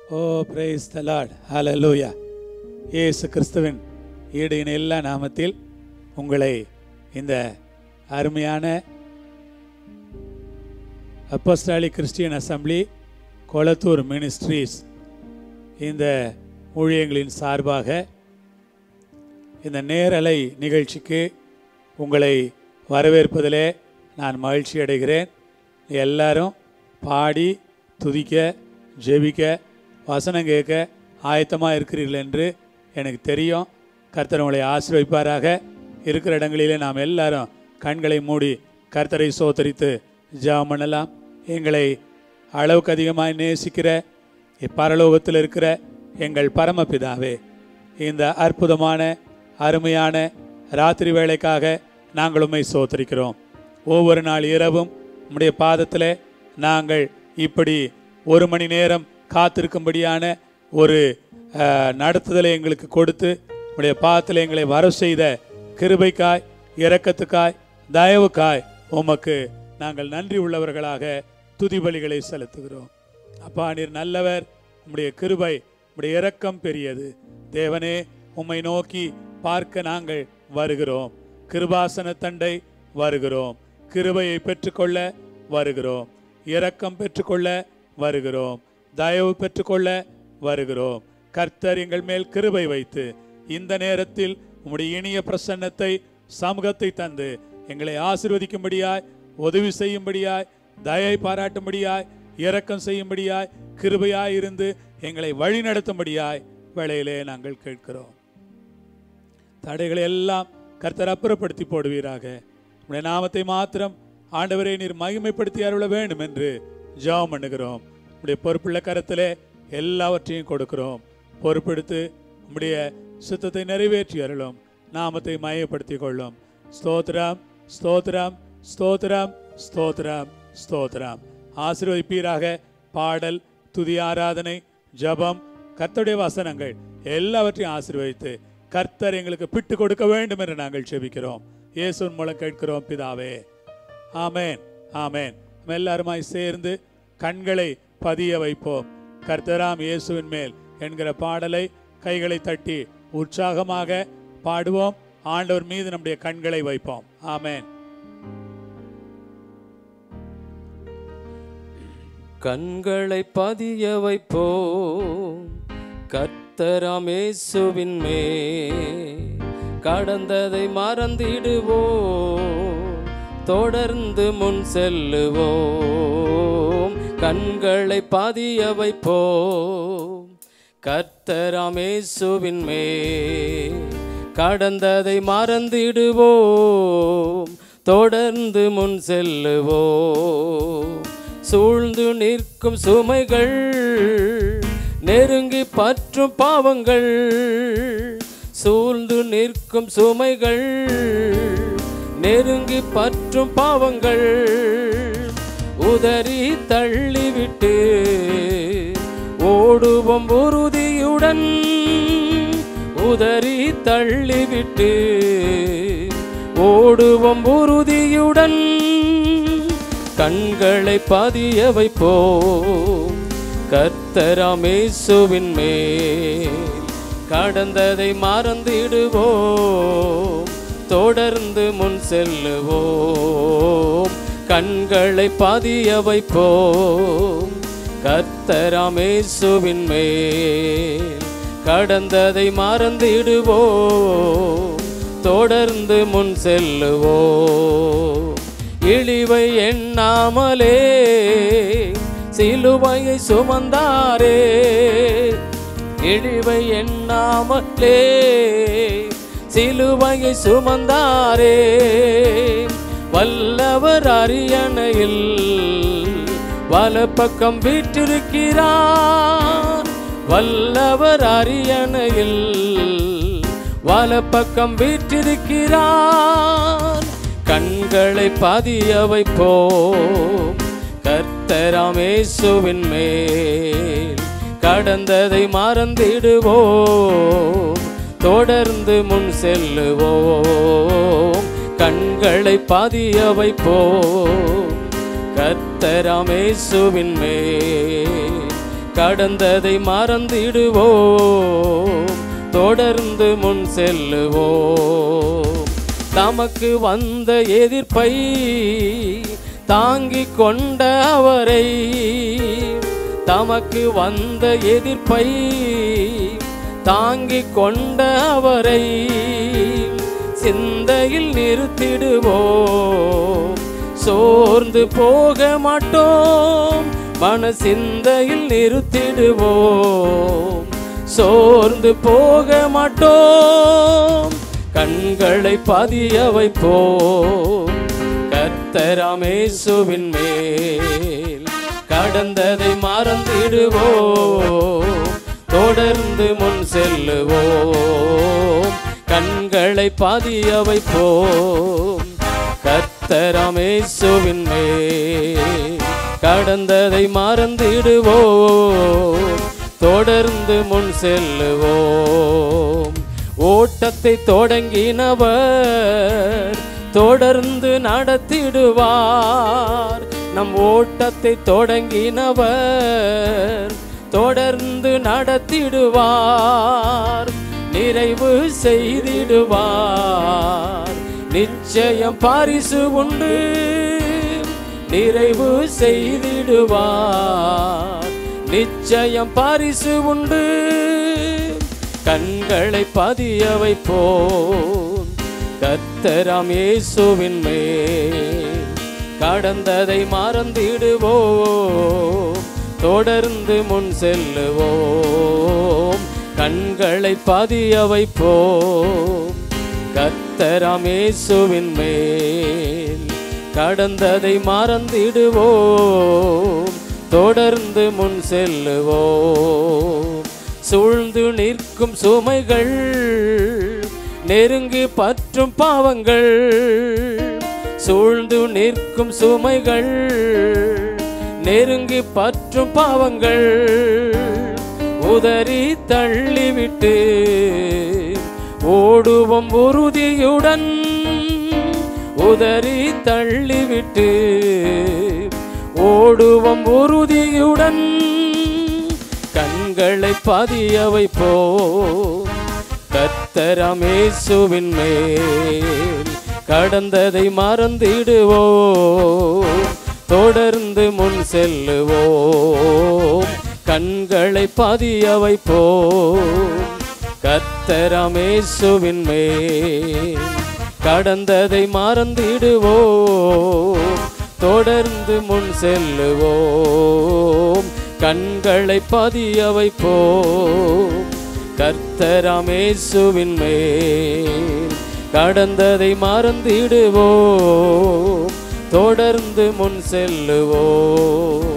O praise the Lord ஹalleluya இயேசு கிறிஸ்துவின் ஈடு இணை எல்லா நாமத்தில் உங்களை இந்த அருமையான apostolic Christian assembly Kolathur ministries இந்த ஊழியங்களின் சார்பாக இந்த நேரலை நிகழ்ச்சிக்கு உங்களை வரவேற்பதிலே நான் மகிழ்ச்சி அடைகிறேன் எல்லாரும் பாடி துதிக்க ஜெபிக்க வசனம் கேட்க ஆயத்தமாக இருக்கிறீர்கள் என்று எனக்கு தெரியும் கர்த்தர் உங்களை ஆசீர்வதிப்பாராக இருக்கிற இடங்களிலே நாம் எல்லாரும் கண்களை மூடி கர்த்தரை சோத்தரித்து ஜெபம் பண்ணலாம் எங்களை அளவுக்கு அதிகமாக நேசிக்கிற பரலோகத்தில் இருக்கிற எங்கள் பரமபிதாவே இந்த அற்புதமான அருமையான ராத்திரி வேளைக்காக நாங்கள் உம்மை சோத்தரிக்கிறோம் ஒவ்வொரு நாள் இரவும் உம்முடைய பாதத்தில் நாங்கள் இப்படி ஒரு மணி நேரம் காத்திருக்கும்படியான ஒரு அஹ், நடத்துதலை எங்களுக்கு கொடுத்து உம்முடைய பாதத்தில் எங்களை வர செய்த கிருபைக்காய் இரக்கத்துக்காய் தயவுக்காய் உமக்கு நாங்கள் நன்றி உள்ளவர்களாக துதிபலிகளை செலுத்துகிறோம் அப்பா நீர் நல்லவர் உம்முடைய கிருபை உம்முடைய இரக்கம் பெரியது தேவனே உம்மை நோக்கி பார்க்க நாங்கள் வருகிறோம் கிருபாசன தண்டை வருகிறோம் கிருபையை பெற்றுக்கொள்ள வருகிறோம் இரக்கம் பெற்றுக்கொள்ள வருகிறோம் தயவு பெற்றுக்கொள்ள வருகிறோம் கர்த்தர் எங்கள் மேல் கிருபை வைத்து இந்த நேரத்தில் உம்முடைய இனிய பிரசன்னத்தை சமூகத்தை தந்து எங்களை ஆசிர்வதிக்கும்படியாய் உதவி செய்யும்படியாய் தயை பாராட்டும்படியாய் இரக்கம் செய்யும்படியாய் கிருபையாய் இருந்து எங்களை வழி நடத்தும்படியாய் வேளையிலே நாங்கள் கேட்கிறோம் தடைகளை எல்லாம் கர்த்தர் அப்புறப்படுத்தி போடுவீராக உடைய நாமத்தை மாத்திரம் ஆண்டவரை நீர் மகிமைப்படுத்தி அருள வேண்டும் என்று ஜெபம் பண்ணுகிறோம் உடைய பொறுப்புள்ள கரத்திலே எல்லாவற்றையும் கொடுக்கிறோம் பொறுப்பெடுத்து உம்முடைய சுத்தத்தை நிறைவேற்றி அருளும் நாமத்தை மயப்படுத்திக் கொள்ளும் ஸ்தோத்திரம் ஸ்தோத்திரம் ஸ்தோத்திரம் ஸ்தோத்திரம் ஸ்தோத்திரம் ஆசீர்வதிப்பீராக பாடல் துதி ஆராதனை ஜெபம் கர்த்தருடைய வசனங்கள் எல்லாவற்றையும் ஆசீர்வதித்து கர்த்தர் எங்களுக்கு பிட்டு கொடுக்க வேண்டும் என்று நாங்கள் செபிக்கிறோம் இயேசுவின் மூலம் கேட்கிறோம் பிதாவே ஆமேன் ஆமேன் நம்ம எல்லாருமாய் சேர்ந்து கண்களை பதிய வைப்போம் கர்த்தராம் இயேசுவின் மேல் என்கிற பாடலை கைகளை தட்டி உற்சாகமாக பாடுவோம் ஆண்டவர் மீது நம்முடைய கண்களை வைப்போம் ஆமேன் கண்களை பதிய வைப்போம் கர்த்தராமேசுவின் மே கடந்ததை மறந்திடுவோம் தொடர்ந்து முன் செல்லுவோம் கண்களை பதிய வைப்போம் கர்த்தராமேசுவின் மே கடந்ததை மறந்திடுவோம் தொடர்ந்து முன் செல்லுவோம் சூழ்ந்து நிற்கும் சுமைகள் நெருங்கி பற்றும் பாவங்கள் சூழ்ந்து நிற்கும் சுமைகள் நெருங்கி பற்றும் பாவங்கள் உதறி தள்ளிவிட்டு ஓடுவோம் உறுதியுடன் உதறி தள்ளிவிட்டு ஓடுவோம் உறுதியுடன் கண்களை பதிய வைப்போம் கர்த்தராமேசுவின் மேல் கடந்ததை மறந்திடுவோம் தொடர்ந்து முன் செல்லுவோம் கண்களை பதிய வைப்போம் கர்த்தராமேசுவின் மேல் கடந்ததை மறந்திடுவோம் தொடர்ந்து முன் செல்லுவோம் இழிவை எண்ணாமலே சிலுவையை சுமந்தாரே இழிவை எண்ணாமலே சிலுவையை சுமந்தாரே வல்லவர் அரியணையில் வலப்பக்கம் வீற்றிருக்கிறார் வல்லவர் அரியணையில் வலப்பக்கம் வீற்றிருக்கிறார் கண்களை பதிய வைப்போம் கர்த்தராமேசுவின் மேல் கடந்ததை மறந்திடுவோம் தொடர்ந்து முன் செல்லுவோம் கண்களை பதிய வைப்போம் கர்த்தராமேசுவின் மேல் கடந்ததை மறந்திடுவோம் தொடர்ந்து முன் செல்லுவோம் தமக்கு வந்த எதிர்ப்பை தாங்கிக் கொண்ட அவரை தமக்கு வந்த எதிர்ப்பை தாங்கிக் கொண்ட அவரை சிந்தையில் நிறுத்திடுவோம் சோர்ந்து போக மாட்டோம் மன சிந்தையில் நிறுத்திடுவோம் சோர்ந்து போக மாட்டோம் கண்களை பதிய வைப்போம் கர்த்தராமேசுவின் மேல் கடந்ததை மறந்திடுவோம் தொடர்ந்து முன் செல்லுவோம் கண்களை பதிய வைப்போம் கர்த்தராமேசுவின் மேல் கடந்ததை மறந்திடுவோம் தொடர்ந்து முன் செல்லுவோம் ஓட்டத்தை தொடங்கினவர் தொடர்ந்து நடத்திடுவார் நம் ஓட்டத்தை தொடங்கினவர் தொடர்ந்து நடத்திடுவார் நிறைவு செய்திடுவார் நிச்சயம் பரிசு உண்டு நிறைவு செய்திடுவார் நிச்சயம் பரிசு உண்டு கண்களை பதிய வைப்போம் கர்த்தராம் இயேசுவின் மேல் கடந்ததை மறந்திடுவோம் தொடர்ந்து முன் செல்லுவோம் கண்களை பதிய வைப்போம் கர்த்தராம் இயேசுவின் மேல் கடந்ததை மறந்திடுவோம் தொடர்ந்து முன் செல்லுவோம் சூழ்ந்து நிற்கும் சுமைகள் நெருங்கி பற்றும் பாவங்கள் சூழ்ந்து நிற்கும் சுமைகள் நெருங்கி பற்றும் பாவங்கள் உதறி தள்ளிவிட்டு ஓடுவோம் உறுதியுடன் உதறி தள்ளிவிட்டு ஓடுவோம் உறுதியுடன் கண்களை பதிய வைப்போம் கத்தரமேசுவின் மேல் கடந்ததை மறந்திடுவோம் தொடர்ந்து முன் செல்லுவோம் கண்களை பதிய வைப்போம் கத்தரமேசுவின் மேல் கடந்ததை மறந்திடுவோம் தொடர்ந்து முன் செல்லுவோம் கண்களை பதிய வைப்போம் கர்த்தராமேசுவின் மேல் கடந்ததை மறந்திடுவோம் தொடர்ந்து முன் செல்லுவோம்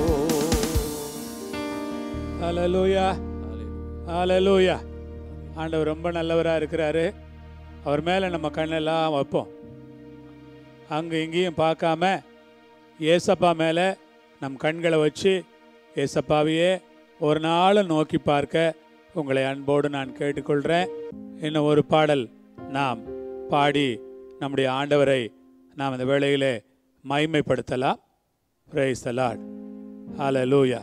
ஹalleluya ஹalleluya ஆண்டவர் ரொம்ப நல்லவராக இருக்கிறாரு அவர் மேலே நம்ம கண்ணெல்லாம் வைப்போம் அங்கே இங்கேயும் பார்க்காம ஏசப்பா மேலே நம் கண்களை வச்சு ஏசப்பாவையே ஒரு நாளும் நோக்கி பார்க்க உங்களை அன்போடு நான் கேட்டுக்கொள்கிறேன் இன்னும் ஒரு பாடல் நாம் பாடி நம்முடைய ஆண்டவரை நாம் இந்த வேளையிலே மைமைப்படுத்தலாம் பிரைஸ் த லார்ட் ஹalleluya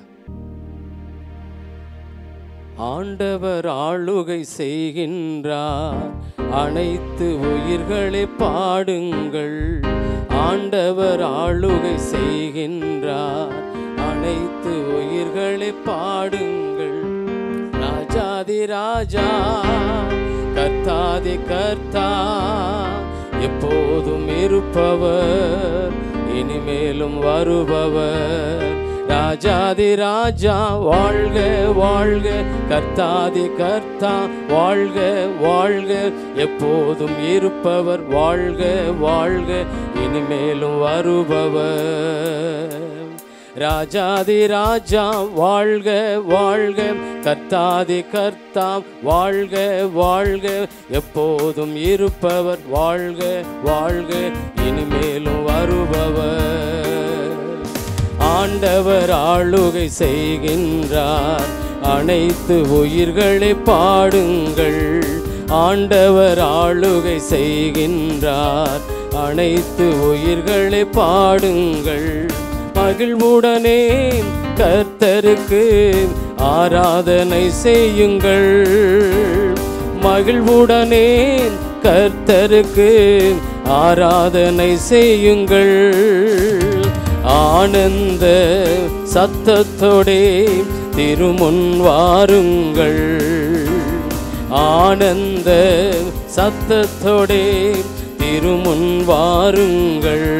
ஆண்டவர் ஆளுகை செய்கின்றார் அனைத்து உயிர்களை பாடுங்கள் ஆண்டவர் ஆளுகை செய்கின்றார் அனைத்து உயிர்களை பாடுங்கள் ராஜாதி ராஜா கர்த்தாதி கர்த்தா எப்போதும் இருப்பவர் இனிமேலும் வருபவர் ராஜாதி ராஜா வாழ்க வாழ்க கர்த்தாதி கர்த்தா வாழ்க வாழ்க எப்போதும் இருப்பவர் வாழ்க வாழ்க இனிமேலும் வருபவர் ராஜாதி ராஜா வாழ்க வாழ்க கர்த்தாதி கர்த்தா வாழ்க வாழ்க எப்போதும் இருப்பவர் வாழ்க வாழ்க இனிமேலும் வருபவர் ஆண்டவர் ஆளுகை செய்கின்றார் அனைத்து உயிர்களை பாடுங்கள் ஆண்டவர் ஆளுகை செய்கின்றார் அனைத்து உயிர்களை பாடுங்கள் மகிழ்வுடனே கர்த்தருக்கு ஆராதனை செய்யுங்கள் மகிழ்வுடனே கர்த்தருக்கு ஆராதனை செய்யுங்கள் ஆனந்த சத்தத்தோடே திருமுன் வாருங்கள் ஆனந்த சத்தத்தோடே திருமுன் வாருங்கள்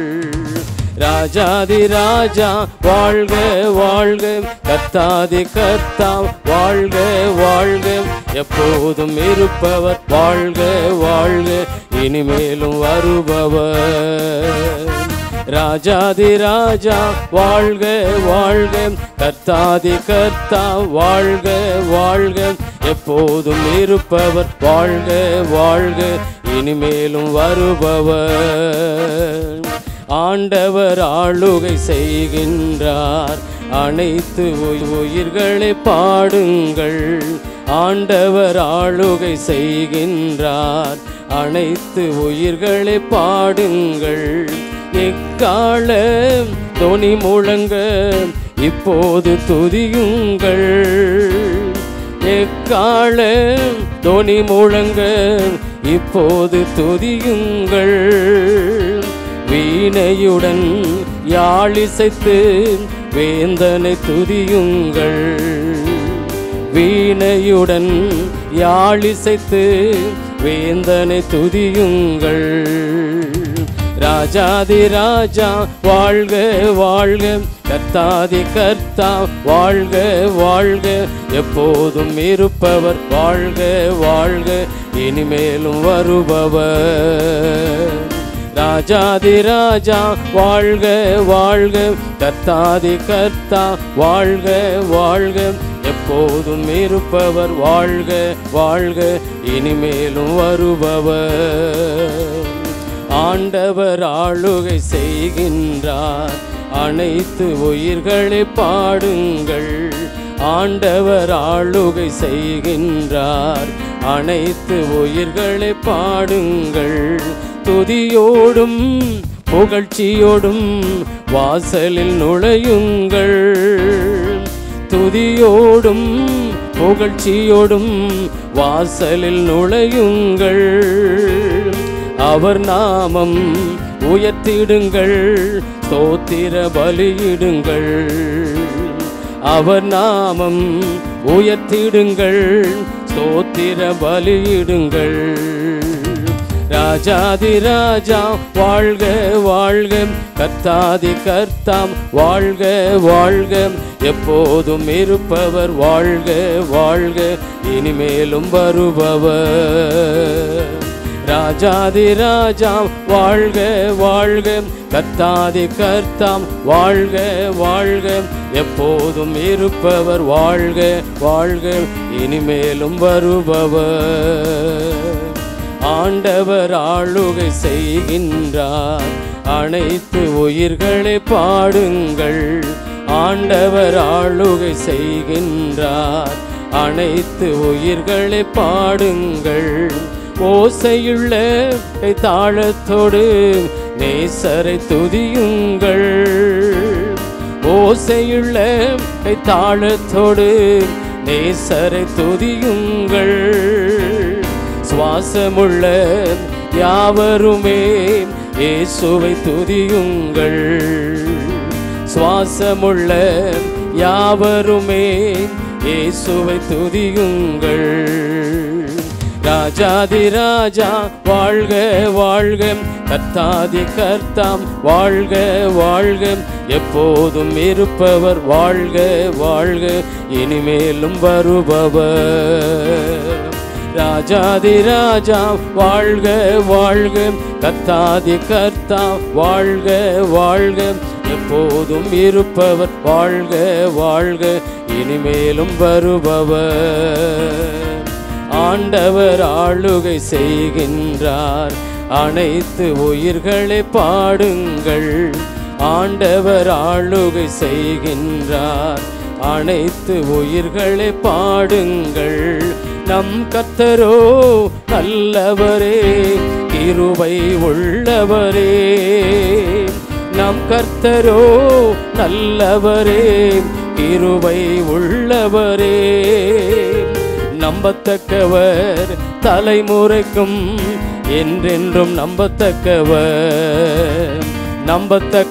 ராஜாதி ராஜா வாழ்க வாழ்க கத்தாதி கத்தா வாழ்க வாழ்க எப்போதும் இருப்பவர் வாழ்க வாழ்க இனிமேலும் வருபவர் ராஜாதி ராஜா வாழ்க வாழ்க கர்த்தாதி கர்த்தா வாழ்க வாழ்க எப்போதும் இருப்பவர் வாழ்க வாழ்க இனிமேலும் வருபவர் ஆண்டவர் ஆளுகை செய்கின்றார் அனைத்து உயி- உயிர்களை பாடுங்கள் ஆண்டவர் ஆளுகை செய்கின்றார் அனைத்து உயிர்களை பாடுங்கள் எக்கால தொனி முழங்க இப்போது துதியுங்கள் எக்கால தொனி முழங்க இப்போது துதியுங்கள் வீணையுடன் யாழிசைத்து வேந்தனை துதியுங்கள் வீணையுடன் யாழிசைத்து வேந்தனை துதியுங்கள் ராஜாதி ராஜா வாழ்க வாழ்க கர்த்தாதி கர்த்தா வாழ்க வாழ்க எப்போதும் இருப்பவர் வாழ்க வாழ்க இனிமேலும் வருபவர் ராஜாதி ராஜா வாழ்க வாழ்க கர்த்தாதி கர்த்தா வாழ்க வாழ்க எப்போதும் இருப்பவர் வாழ்க வாழ்க இனிமேலும் வருபவர் ஆண்டவர் ஆளுகை செய்கின்றார் அனைத்து உயிர்களை பாடுங்கள் ஆண்டவர் ஆளுகை செய்கின்றார் அனைத்து உயிர்களை பாடுங்கள் துதியோடும் புகழ்ச்சியோடும் வாசலில் நுழையுங்கள் துதியோடும் புகழ்ச்சியோடும் வாசலில் நுழையுங்கள் அவர் நாமம் உயர்த்திடுங்கள் ஸ்தோத்திர பலியிடுங்கள் அவர் நாமம் உயர்த்திடுங்கள் ஸ்தோத்திர பலியிடுங்கள் ராஜாதி ராஜா வாழ்க வாழ்க கர்த்தாதி கர்த்தாம் வாழ்க வாழ்க எப்போதும் இருப்பவர் வாழ்க வாழ்க இனிமேலும் வருபவர் ராஜாதி ராஜா வாழ்க வாழ்க கர்த்தாதி கர்த்தாம் வாழ்க வாழ்க எப்போதும் இருப்பவர் வாழ்க வாழ்க இனிமேலும் வருபவர் ஆண்டவர் ஆளுகை செய்கின்றார் அனைத்து உயிர்களை பாடுங்கள் ஆண்டவர் ஆளுகை செய்கின்றார் அனைத்து உயிர்களை பாடுங்கள் ஓசையுள்ள தாளத்தோடு நேசரை துதியுங்கள் ஓசையுள்ள தாளத்தோடு நேசரை துதியுங்கள் சுவாசமுள்ள யாவருமே இயேசுவை துதியுங்கள் சுவாசமுள்ள யாவருமே இயேசுவை துதியுங்கள் ராஜாதி ராஜா வாழ்க வாழ்க கர்த்தாதி கர்த்தாம் வாழ்க வாழ்க எப்போதும் இருப்பவர் வாழ்க வாழ்க இனிமேலும் வருபவர் ராஜாதி ராஜா வாழ்க வாழ்க கர்த்தாதி கர்த்தா வாழ்க வாழ்க எப்போதும் இருப்பவர் வாழ்க வாழ்க இனிமேலும் வருபவர் ஆண்டவர் ஆளுகை செய்கின்றார் அனைத்து உயிர்களை பாடுங்கள் ஆண்டவர் ஆளுகை செய்கின்றார் அனைத்து உயிர்களை பாடுங்கள் நம் கத்தரோ நல்லவரே கிருபை உள்ளவரே நம் கர்த்தரோ நல்லவரே கிருபை உள்ளவரே நம்பத்தக்கவர் தலைமுறைக்கும் என்றென்றும் நம்பத்தக்கவர் நம்பத்தக்க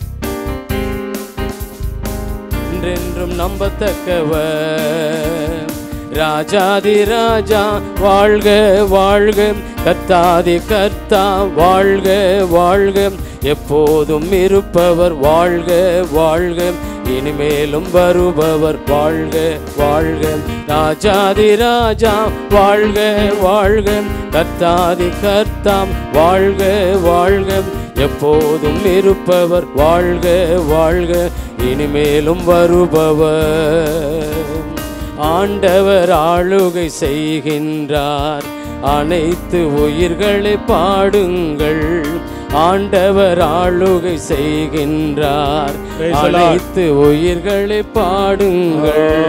என்றென்றும் நம்பத்தக்கவர் ராஜாதி ராஜா வாழ்க வாழ்க கத்தாதி கர்த்தா வாழ்க வாழ்க எப்போதும் இருப்பவர் வாழ்க வாழ்க இனிமேலும் வருபவர் வாழ்க வாழ்க ராஜாதி ராஜா வாழ்க வாழ்க கர்த்தாதி கர்த்தாம் வாழ்க வாழ்க எப்போதும் இருப்பவர் வாழ்க வாழ்க இனிமேலும் வருபவர் ஆண்டவர் ஆளுகை செய்கின்றார் அனைத்து உயிர்களை பாடுங்கள் ஆண்டவர் ஆளுகை செய்கின்றார் Praise the Lord. அனைத்து உயிர்களை பாடுங்கள்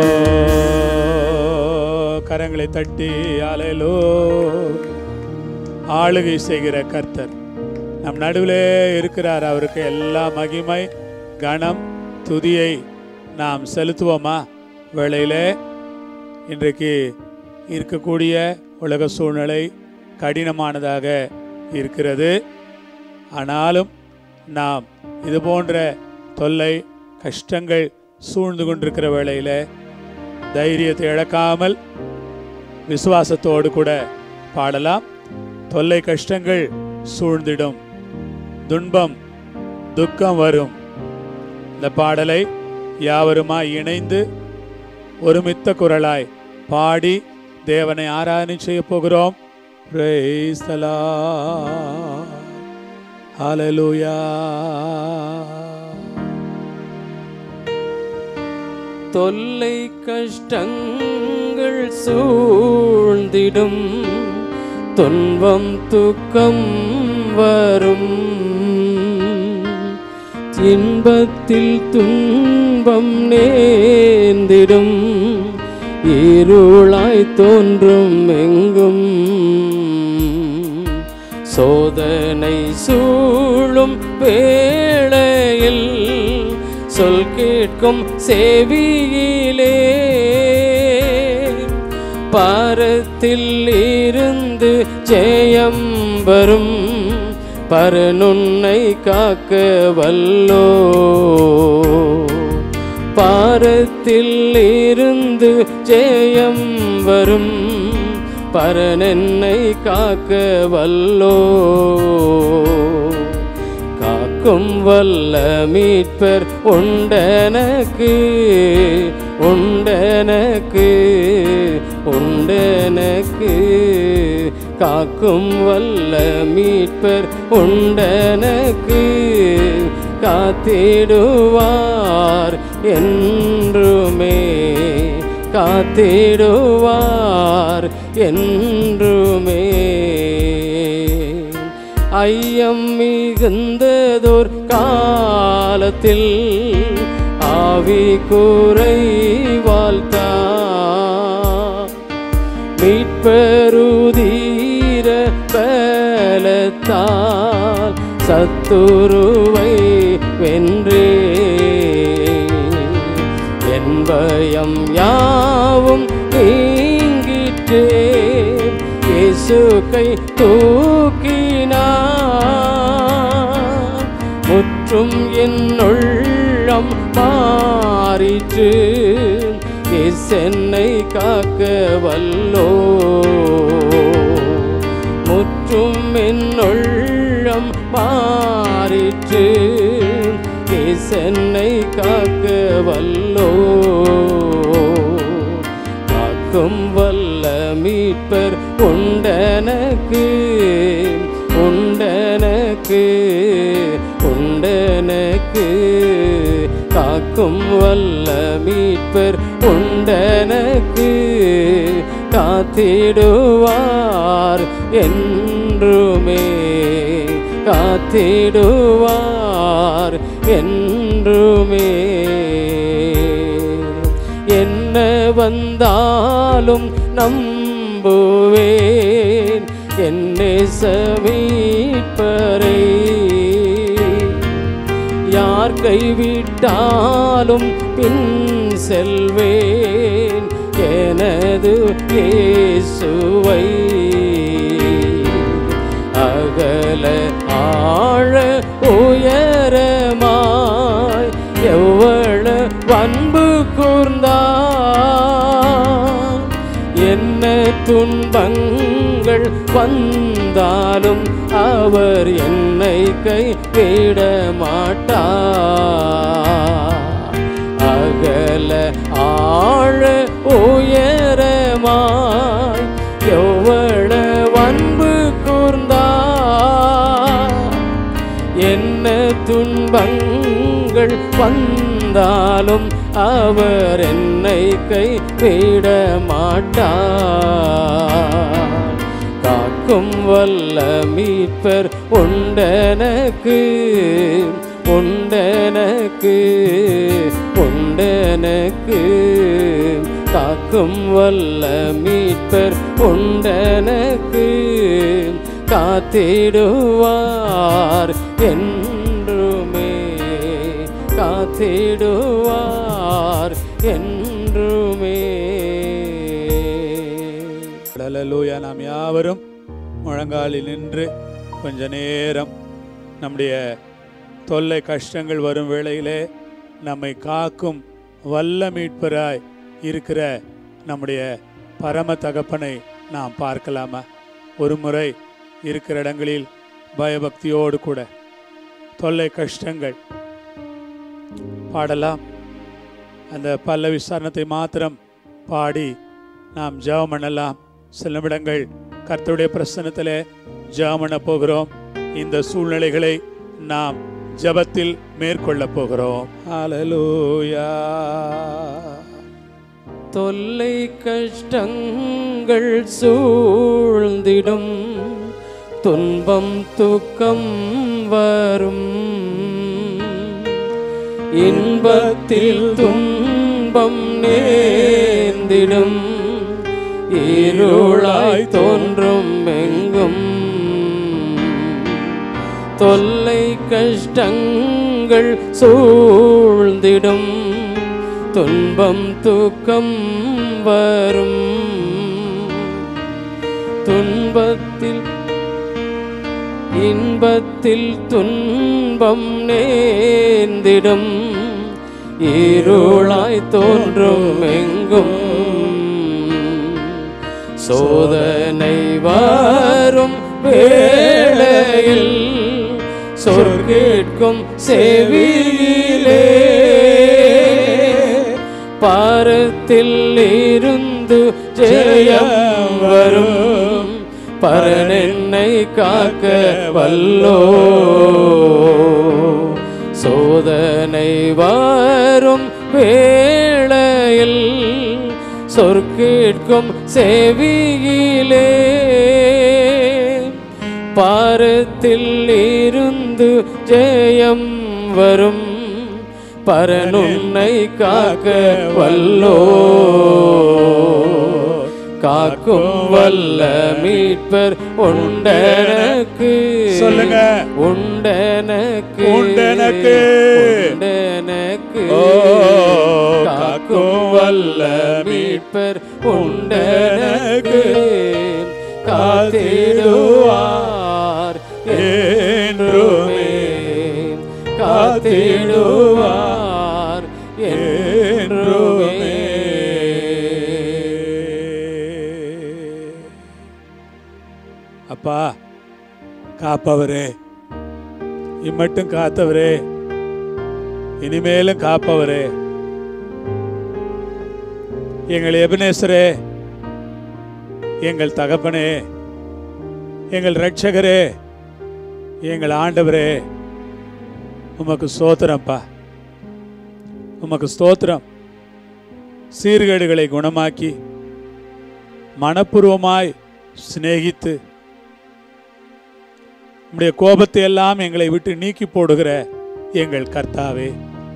கரங்களை தட்டி அலையலோ ஆளுகை செய்கிற கர்த்தர் நம் நடுவிலே இருக்கிறார் அவருக்கு எல்லா மகிமை கணம் துதியை நாம் செலுத்துவோமா வேளையிலே இன்றைக்கு இருக்கக்கூடிய உலக சூழ்நிலை கடினமானதாக இருக்கிறது ஆனாலும் நாம் இது போன்ற தொல்லை கஷ்டங்கள் சூழ்ந்து கொண்டிருக்கிற வேளையில் தைரியத்தை இழக்காமல் விசுவாசத்தோடு கூட பாடலாம் தொல்லை கஷ்டங்கள் சூழ்ந்திடும் துன்பம் துக்கம் வரும் இந்த பாடலை யாவருமாய் இணைந்து ஒருமித்த குரலாய் பாடி தேவனை ஆராதனை செய்ய போகிறோம் Praise the Lord. Hallelujah. தொல்லை கஷ்டங்கள் சூழ்ந்திடும் துன்பம் துக்கம் வரும் இன்பத்தில் துன்பம் நேர்ந்திடும் இருளாய் தோன்றும் எங்கும் சோதனை சூழும் வேளையில் சொல் கேட்கும் செவியிலே பாரத்தில் இருந்து ஜெயம் வரும் பரனுன்னை காக்க வல்லோ பாரத்தில் இருந்து ஜெயம் வரும் பரனென்னை காக்க வல்லோ காக்கும் வல்ல மீட்பர் உண்டனக்கு உண்டனக்கு உண்டனக்கு காக்கும் வல்ல மீட்பர் உண்டனக்கு காத்திடுவார் என்றுமே காத்திடுவார் என்றுமே ஐயம் மிகுந்ததோர் காலத்தில் ஆவி கூரை வாழ்த்தா மீட்பெருதீர பலத்தால் சத்துருவை வென்றே என் பயம் யாவும் நீங்கிற்றே இயேசு கை தூக்கினார் முற்றும் என் உள்ளம் மாறிற்று சென்னை காக்க வல்லோ முற்றும் என் உள்ளம் மாறிற்று சென்னை காக்க வல்லோ காக்கும் வல்ல மீட்பர் உண்டனக்கு உண்டனக்கு உண்டனக்கு காக்கும் வல்ல மீட்பர் உண்டனக்கு காத்திடுவார் என்றுமே காத்திடுவார் என்றுமே என்ன வந்தாலும் நம்புவேன் என்னை சமீப்பரை யார் கைவிட்டாலும் பின் செல்வேன் எனது இயேசுவை அகல ஆழ உயரமாய் எவ்வளவு அன்பு கூர்ந்தார் என்ன துன்பங்கள் வந்தாலும் அவர் என்னை கைவிட மாட்டார் அகல ஆழ உயரமாய் எவ்வளவு அன்பு கூர்ந்தார் என்ன துன்பங்கள் வந்தாலும் அவர் என்னை கைவிட மாட்டார் காக்கும் வல்ல மீட்பர் உண்டனக்கு உண்டனக்கு உண்டனக்கு காக்கும் வல்ல மீட்பர் உண்டனக்கு காத்திடுவார் என்றுமே காத்திடுவார் என்றுமே ஹalleluya நாம் யாவரும் முழங்காலில் நின்று கொஞ்ச நேரம் நம்முடைய தொல்லை கஷ்டங்கள் வரும் வேளையிலே நம்மை காக்கும் வல்ல மீட்பராய் இருக்கிற நம்முடைய பரம தகப்பனை நாம் பார்க்கலாமா ஒரு முறை இருக்கிற இடங்களில் பயபக்தியோடு கூட தொல்லை கஷ்டங்கள் பாடலாம் அந்த பல்ல விசாரணத்தை மாத்திரம் பாடி நாம் ஜெபம் பண்ணலாம் சில நிமிடங்கள் கர்த்தருடைய பிரசன்னத்திலே ஜெபம் பண்ண போகிறோம் இந்த சூழ்நிலைகளை நாம் ஜெபத்தில் மேற்கொள்ள போகிறோம் ஹalleluya தொல்லை கஷ்டங்கள் சூழ்ந்திடும் துன்பம் துக்கம் வரும் இன்பத்தில் துன்பம் நேர்ந்திடும் இருளாய் தோன்றும் எங்கும் தொல்லை கஷ்டங்கள் சூழ்ந்திடும் துன்பம் தூக்கம் வரும் துன்பத்தில் இன்பத்தில் துன்பம் நேர்ந்திடும் இருளாய் தோன்றும் எங்கும் சோதனை வரும் வேளையில் சொர்க்கேட்கும் செவியிலே பாரத்தில் இருந்து ஜெயம் வரும் பரனென்னை காக்க வல்லோ சோதனை வரும் வேளையில் சொற்கேட்கும் செவியிலே பாரத்தில் இருந்து ஜெயம் வரும் பரனுன்னை காக்க வல்லோ காக்கும் வல்ல மீட்பர் உண்டனக்கு சொல்லுங்க. உண்டனக்கு உண்டெனக்கு. உண்டனக்கு ஓ, காக்கும் வல்ல மீட்பர் உண்டனக்கு காத்திடுவார் என்றுமே காத்திடுவார் என்றுமே அப்பா காப்பவரே இம்மட்டும் காத்தவரே இனிமேலும் காப்பவரே எங்கள் எபினேசரே எங்கள் தகப்பனே எங்கள் ரட்சகரே எங்கள் ஆண்டவரே உமக்கு ஸ்தோத்திரம்ப்பா உமக்கு ஸ்தோத்திரம் சீர்கேடுகளை குணமாக்கி மனப்பூர்வமாய் சிநேகித்து உம்முடைய கோபத்தை எல்லாம் எங்களை விட்டு நீக்கி போடுகிற எங்கள் கர்த்தாவே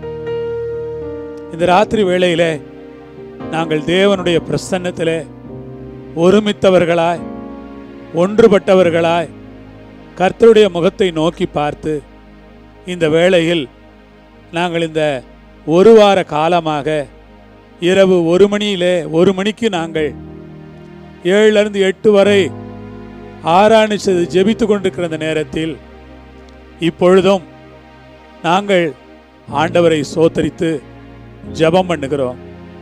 இந்த ராத்திரி வேளையிலே நாங்கள் தேவனுடைய பிரசன்னத்திலே ஒருமித்தவர்களாய் ஒன்றுபட்டவர்களாய் கர்த்தருடைய முகத்தை நோக்கி பார்த்து இந்த வேளையில் நாங்கள் இந்த ஒரு வார காலமாக இரவு ஒரு மணியிலே ஒரு மணிக்கு நாங்கள் ஏழுல இருந்து எட்டு வரை ஆராய்ச்சி ஜெபித்து கொண்டிருக்கிற அந்த நேரத்தில் இப்பொழுதும் நாங்கள் ஆண்டவரை சோத்தரித்து ஜெபம் பண்ணுகிறோம்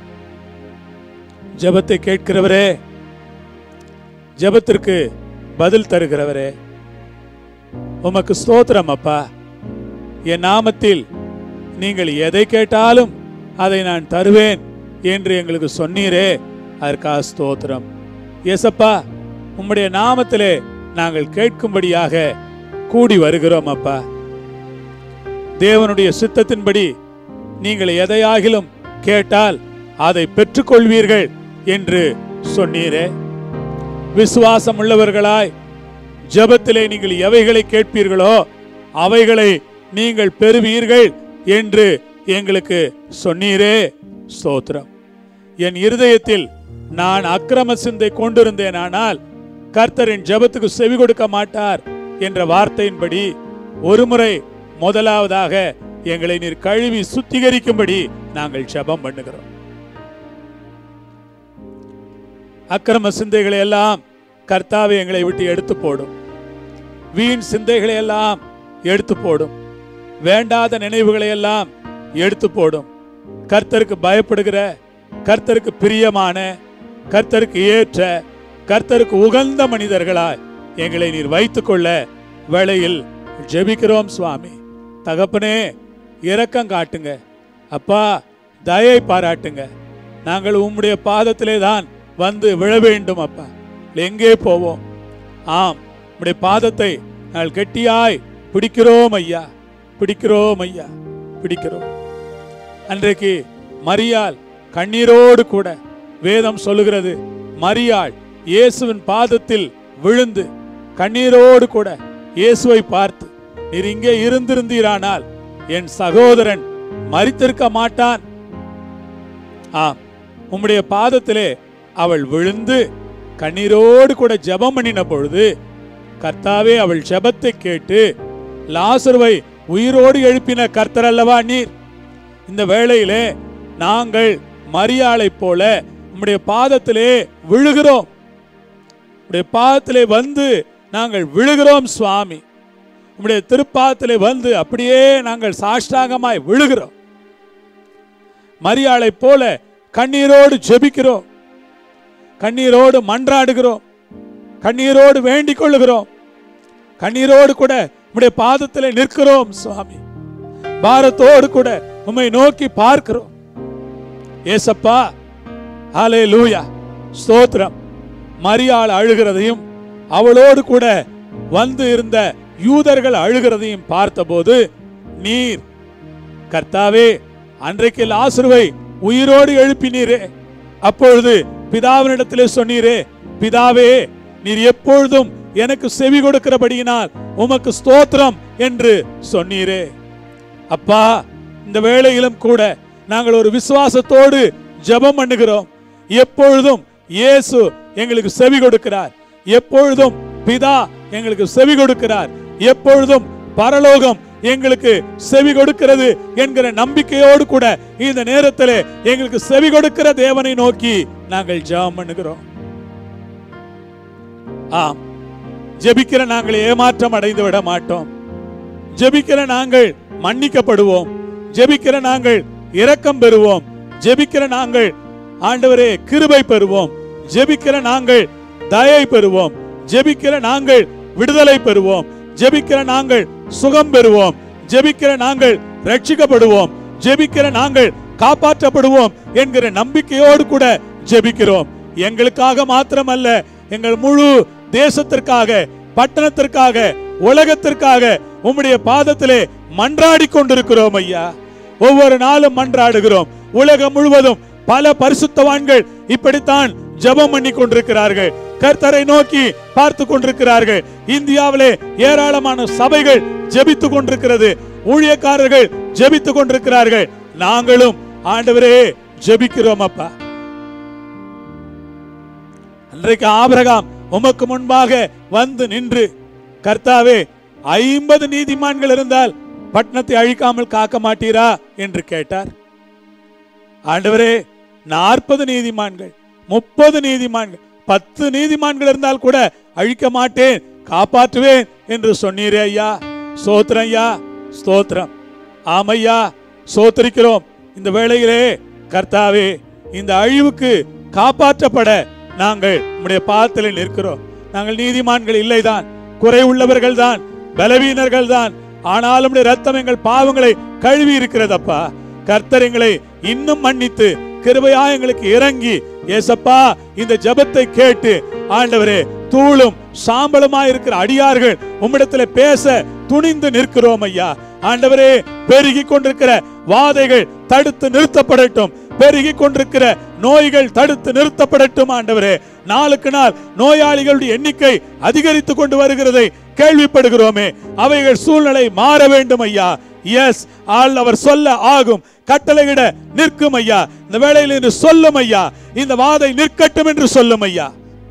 ஜெபத்தை கேட்கிறவரே ஜெபத்திற்கு பதில் தருகிறவரே உமக்கு ஸ்தோத்திரம் அப்பா என் நாமத்தில் நீங்கள் எதை கேட்டாலும் அதை நான் தருவேன் என்று எங்களுக்கு சொன்னீரே அதற்காக ஸ்தோத்திரம் எசப்பா உம்முடைய நாமத்திலே நாங்கள் கேட்கும்படியாக கூடி வருகிறோம் அப்பா தேவனுடைய சித்தத்தின்படி நீங்கள் எதையாகிலும் கேட்டால் அதை பெற்றுக்கொள்வீர்கள் என்று சொன்னீரே விசுவாசம் உள்ளவர்களாய் ஜெபத்திலே நீங்கள் எவைகளை கேட்பீர்களோ அவைகளை நீங்கள் பெறுவீர்கள் என்று எங்களுக்கு சொன்னீரே ஸ்தோத்திரம் என் இருதயத்தில் நான் அக்கிரம சிந்தை கொண்டிருந்தேனானால் கர்த்தரின் ஜெபத்துக்கு செவி கொடுக்க மாட்டார் என்ற வார்த்தையின்படி ஒருமுறை முதலாவதாக எங்களை நீர் கழுவி சுத்திகரிக்கும்படி நாங்கள் ஜெபம் பண்ணுகிறோம் அக்கிரம சிந்தைகளை எல்லாம் கர்த்தாவே எங்களை விட்டு எடுத்து போடும் வீண் சிந்தைகளை எல்லாம் எடுத்து போடும் வேண்டாத நினைவுகளை எல்லாம் எடுத்து போடும் கர்த்தருக்கு பயப்படுகிற கர்த்தருக்கு பிரியமான கர்த்தருக்கு ஏற்ற கர்த்தருக்கு உகந்த மனிதர்களாய் எங்களை நீர் வைத்துக்கொள்ள வேளையில் ஜெபிக்கிறோம் சுவாமி தகப்பனே இரக்கம் காட்டுங்க அப்பா தயை பாராட்டுங்க நாங்கள் உம்முடைய பாதத்திலே தான் வந்து விழ வேண்டும் அப்பா எங்கே போவோம் ஆம் உம்முடைய பாதத்தை நாங்கள் கெட்டியாய் பிடிக்கிறோம் ஐயா பிடிக்கிறோம் ஐயா பிடிக்கிறோம் அன்றைக்கு மரியாள் கண்ணீரோடு கூட வேதம் சொல்லுகிறது மரியாள் இயேசுவின் பாதத்தில் விழுந்து கண்ணீரோடு கூட இயேசுவை பார்த்து நீர் இங்கே இருந்திருந்தீரானால் என் சகோதரன் மரித்திருக்க மாட்டான் ஆம் உம்முடைய பாதத்திலே அவள் விழுந்து கண்ணீரோடு கூட ஜெபம் பண்ணின பொழுது கர்த்தாவே அவள் ஜெபத்தை கேட்டு லாசருவை உயிரோடு எழுப்பின கர்த்தர் அல்லவா நீர் இந்த வேளையிலே நாங்கள் மரியாளைப் போல உம்முடைய பாதத்திலே விழுகிறோம் உம்முடைய பாதத்திலே வந்து நாங்கள் விழுகிறோம் சுவாமி உம்முடைய திருப்பாதத்திலே வந்து அப்படியே நாங்கள் சாஷ்டாங்கமாய் விழுகிறோம் மரியாளைப் போல கண்ணீரோடு ஜெபிக்கிறோம் கண்ணீரோடு மன்றாடுகிறோம் கண்ணீரோடு வேண்டிக் கொள்ளுகிறோம் கண்ணீரோடு கூட உம்முடைய பாதத்திலே நிற்கிறோம் சுவாமி பாரத்தோடு கூட உம்மை நோக்கி பார்க்கிறோம் ஏசப்பா ஹலே லூயா ஸ்தோத்திரம் மரியாள் அழுகிறதையும் அவளோடு கூட வந்து இருந்த யூதர்கள் அழுகிறதையும் பார்த்தபோது நீர் கர்த்தாவே அன்றைக்கு லாசருவை உயிரோடு எழுப்பினீரே அப்பொழுது பிதாவினிடத்திலே சொன்னீரே பிதாவே நீர் எப்பொழுதும் எனக்கு செவி கொடுக்கிறபடியினால் உமக்கு ஸ்தோத்திரம் என்று சொன்னீரே அப்பா இந்த வேளையிலும் கூட நாங்கள் ஒரு விசுவாசத்தோடு ஜெபம் பண்ணுகிறோம் எப்பொழுதும் இயேசு எங்களுக்கு செவி கொடுக்கிறார் எப்பொழுதும் பிதா எங்களுக்கு செவி கொடுக்கிறார் எப்பொழுதும் பரலோகம் எங்களுக்கு செவி கொடுக்கிறது என்கிற நம்பிக்கையோடு கூட இந்த நேரத்திலே எங்களுக்கு செவி கொடுக்கிற தேவனை நோக்கி நாங்கள் ஜெபம் பண்ணுகிறோம் ஆம் ஜெபிக்கிற நாங்கள் ஏமாற்றம் அடைந்து விட மாட்டோம் ஜெபிக்கிற நாங்கள் மன்னிக்கப்படுவோம் ஜெபிக்கிற நாங்கள் இரக்கம் பெறுவோம் ஜெபிக்கிற நாங்கள் ஆண்டவரே கிருபை பெறுவோம் ஜெபிக்கிற நாங்கள் தயை பெறுவோம் ஜெபிக்கிற நாங்கள் விடுதலை பெறுவோம் ஜெபிக்கிற நாங்கள் சுகம் பெறுவோம் ஜெபிக்கிற நாங்கள் ரட்சிக்கப்படுவோம் ஜெபிக்கிற நாங்கள் காப்பாற்றப்படுவோம் என்கிற நம்பிக்கையோடு கூட ஜெபிக்கிறோம் எங்களுக்காக மாத்திரமல்ல எங்கள் முழு தேசத்திற்காக பட்டணத்திற்காக உலகத்திற்காக உம்முடைய பாதத்திலே மன்றாடி கொண்டிருக்கிறோம் ஐயா ஒவ்வொரு நாளும் மன்றாடுகிறோம் உலகம் முழுவதும் பல பரிசுத்தவான்கள் இப்படித்தான் ஜெபம் பண்ணி கொண்டிருக்கிறார்கள் கர்த்தரை நோக்கி பார்த்து கொண்டிருக்கிறார்கள் இந்தியாவிலே ஏராளமான சபைகள் ஜெபித்துக் கொண்டிருக்கிறது ஊழியக்காரர்கள் ஜெபித்துக் கொண்டிருக்கிறார்கள் நாங்களும் ஆண்டவரே ஜெபிக்கிறோம் அப்பா அன்றைக்கு ஆபிரகாம் உமக்கு முன்பாக வந்து நின்று கர்த்தாவே ஐம்பது நீதிமான்கள் இருந்தால் பட்டணத்தை அழிக்காமல் காக்க மாட்டீரா என்று கேட்டார் ஆண்டவரே நாற்பது நீதிமான்கள் முப்பது நீதிமான்கள் பத்து நீதிமான்கள் இருந்தால் கூட அழிக்க மாட்டேன் காப்பாற்றுவேன் என்று சொன்னீரே ஐயா ஸ்தோத்திரம் ஐயா ஸ்தோத்திரம் ஆமையா சோத்திரிக்கிறோம் இந்த வேளையிலே கர்த்தாவே இந்த அழிவுக்கு காப்பாற்றப்பட நாங்கள் உம்முடைய பாதத்தில் நிற்கிறோம் நாங்கள் நீதிமான்கள் இல்லைதான் குறை உள்ளவர்கள் தான் பலவீனர்கள் தான் ஆனாலும் உம்முடைய ரத்தம் எங்கள் பாவங்களை கழுவி இருக்கிறதப்பா கர்த்தர் எங்களை இன்னும் மன்னித்து கிருபையா எங்களுக்கு இறங்கி ஏசப்பா இந்த ஜெபத்தை கேட்டு ஆண்டவரே தூளும் சாம்பலுமா இருக்கிற அடியார்கள் உம்மிடத்துல பேச துணிந்து நிற்கிறோம் ஐயா ஆண்டவரே பெருகி கொண்டிருக்கிற வாதைகள் தடுத்து நிறுத்தப்படட்டும் பெருகி கொண்டிருக்கிற நோய்கள் தடுத்து நிறுத்தப்படட்டும் ஆண்டவரே நாளுக்கு நாள் நோயாளிகளுடைய எண்ணிக்கை அதிகரித்து கொண்டு வருகிறதை கேள்விப்படுகிறோமே அவைகள் சூழ்நிலை மாற வேண்டும் ஐயா எஸ் ஆள் அவர் சொல்ல ஆகும் கட்டளையிட நிற்கும் ஐயா இந்த வேளையில் என்று சொல்லும் ஐயா இந்த வாதை நிற்கட்டும் என்று சொல்லும் ஐயா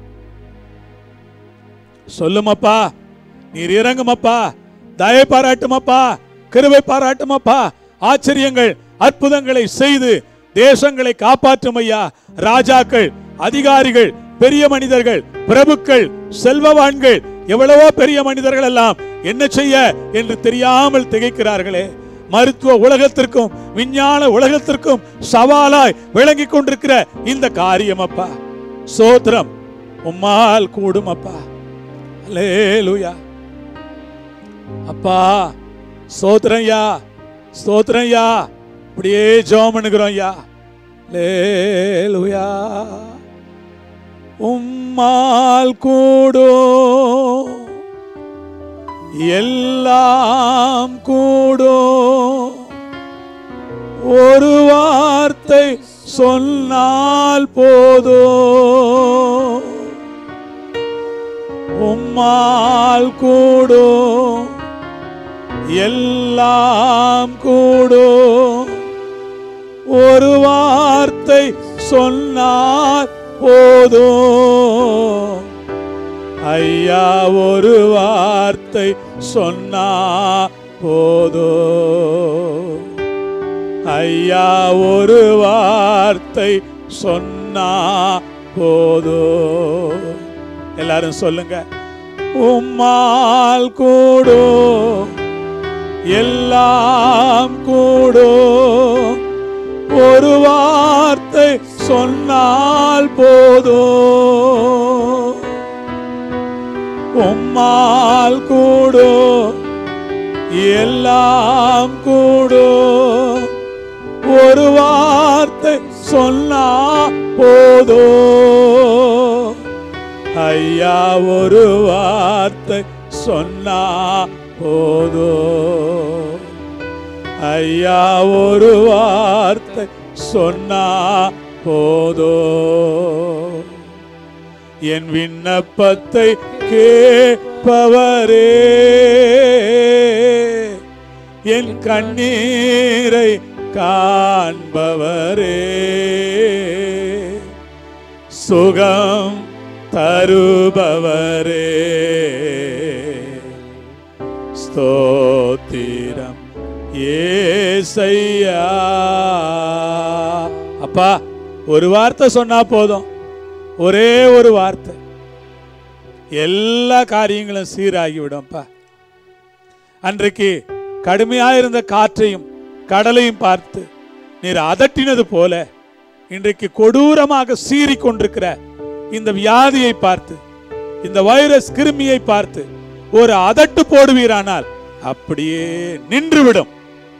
சொல்லுமப்பா நீர் இறங்குமப்பா தயை பாராட்டுமப்பா கிருபை பாராட்டுமப்பா ஆச்சரியங்கள் அற்புதங்களை செய்து தேசங்களை காப்பாற்றும் ஐயா ராஜாக்கள் அதிகாரிகள் பெரிய மனிதர்கள் பிரபுக்கள் செல்வவான்கள் எவ்வளவோ பெரிய மனிதர்கள் எல்லாம் என்ன செய்ய என்று தெரியாமல் திகைக்கிறார்களே மருத்துவ உலகத்திற்கும் விஞ்ஞான உலகத்திற்கும் சவாலாய் விளங்கி கொண்டிருக்கிற இந்த காரியம் அப்பா சோத்திரம் உம்மால் கூடும் அப்பா அல்லேலூயா அப்பா ஸ்தோத்திரம்யா ஸ்தோத்திரம்யா இப்படியே ஜெபம் பண்ணுகிறோம் ஐயா லேலுயா உம்மால் கூடும் எல்லாம் கூடும் ஒரு வார்த்தை சொன்னால் போதும் உம்மால் கூடும் எல்லாம் கூடும் ஒரு வார்த்தை சொன்னால் போதும் ஐயா ஒரு வார்த்தை சொன்னா போதும் ஐயா ஒரு வார்த்தை சொன்னா போதும் எல்லாரும் சொல்லுங்க உம்மால் கூடும் எல்லாம் கூடும் ஒரு வார்த்தை சொன்னால் போதும் உம்மால் கூடும் எல்லாம் கூடும் ஒரு வார்த்தை சொன்னா போதும் ஐயா ஒரு வார்த்தை சொன்னா போதும் ஐயா ஒரு வார்த்தை சொன்னா போதும் என் விண்ணப்பத்தை கேட்பவரே என் கண்ணீரை காண்பவரே சுகம் தருபவரே ஸ்தோத்திரம் ஏசையா அப்பா ஒரு வார்த்தை சொன்னா போதும் ஒரே ஒரு வார்த்தை எல்லா காரியங்களும் சீராகிவிடும்ப்பா அன்றைக்கு கடுமையாயிருந்த காற்றையும் கடலையும் பார்த்து நீர் அதட்டினது போல இன்றைக்கு கொடூரமாக சீறிக் கொண்டிருக்கிற இந்த வியாதியை பார்த்து இந்த வைரஸ் கிருமியை பார்த்து ஒரு அதட்டு போடுவீரானால் அப்படியே நின்றுவிடும்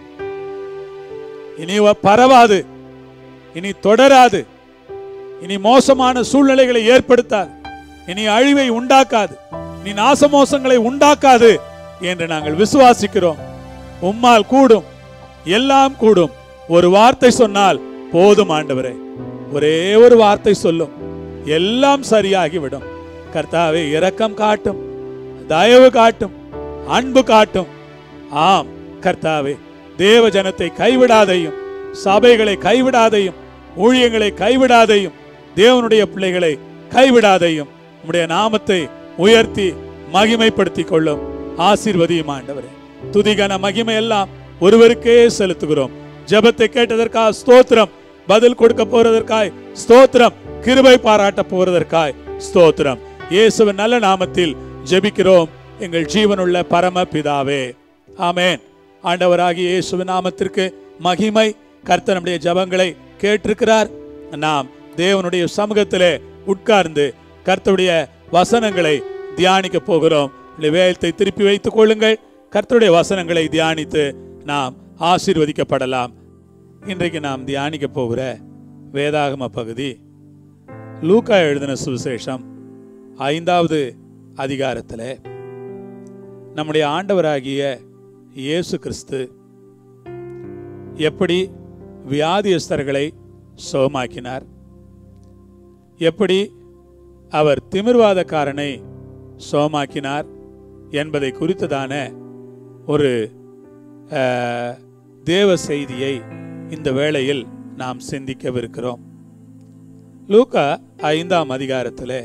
இனி வ- பரவாது இனி தொடராது இனி மோசமான சூழ்நிலைகளை ஏற்படுத்தாது இனி அழிவை உண்டாக்காது இனி நாசமோசங்களை உண்டாக்காது என்று நாங்கள் விசுவாசிக்கிறோம் உம்மால் கூடும் எல்லாம் கூடும் ஒரு வார்த்தை சொன்னால் போதும் ஆண்டவரே ஒரே ஒரு வார்த்தை சொல்லும் எல்லாம் சரியாகிவிடும் கர்த்தாவே இரக்கம் காட்டும் தயவு காட்டும் அன்பு காட்டும் ஆம் கர்த்தாவே தேவ ஜனத்தை கைவிடாதையும் சபைகளை கைவிடாதையும் ஊழியங்களை கைவிடாதையும் தேவனுடைய பிள்ளைகளை கைவிடாதையும் உம்முடைய நாமத்தை உயர்த்தி மகிமைப்படுத்திக் கொள்ளும் ஆசீர்வதியும் ஆண்டவரே துதிகன மகிமை எல்லாம் ஒருவருக்கே செலுத்துகிறோம் ஜெபத்தை கேட்டதற்காக ஸ்தோத்திரம் பதில் கொடுக்க போறதற்காய் ஸ்தோத்திரம் கிருபை பாராட்ட போறதற்காய் ஸ்தோத்திரம் இயேசுவின் நல்ல நாமத்தில் ஜெபிக்கிறோம் எங்கள் ஜீவனுள்ள பரம பிதாவே ஆமென் ஆண்டவராகிய இயேசுவின் நாமத்திற்கு மகிமை கர்த்தர் நம்முடைய ஜெபங்களை கேட்டிருக்கிறார் நாம் தேவனுடைய சமூகத்திலே உட்கார்ந்து கர்த்தருடைய வசனங்களை தியானிக்க போகிறோம் உங்களுடைய வேதத்தை திருப்பி வைத்துக் கொள்ளுங்கள் கர்த்தருடைய வசனங்களை தியானித்து நாம் ஆசீர்வதிக்கப்படலாம் இன்றைக்கு நாம் தியானிக்க போகிற வேதாகம பகுதி லூக்கா எழுதின சுவிசேஷம் ஐந்தாவது அதிகாரத்தில் நம்முடைய ஆண்டவராகிய இயேசு கிறிஸ்து எப்படி வியாதியஸ்தர்களை சுகமாக்கினார் எப்படி அவர் திமிர்வாதக்காரனை சுகமாக்கினார் என்பதை குறித்ததான ஒரு அஹ், தேவ செய்தியை இந்த வேளையில் நாம் சிந்திக்கவிருக்கிறோம் லூக்கா ஐந்தாம் அதிகாரத்தில்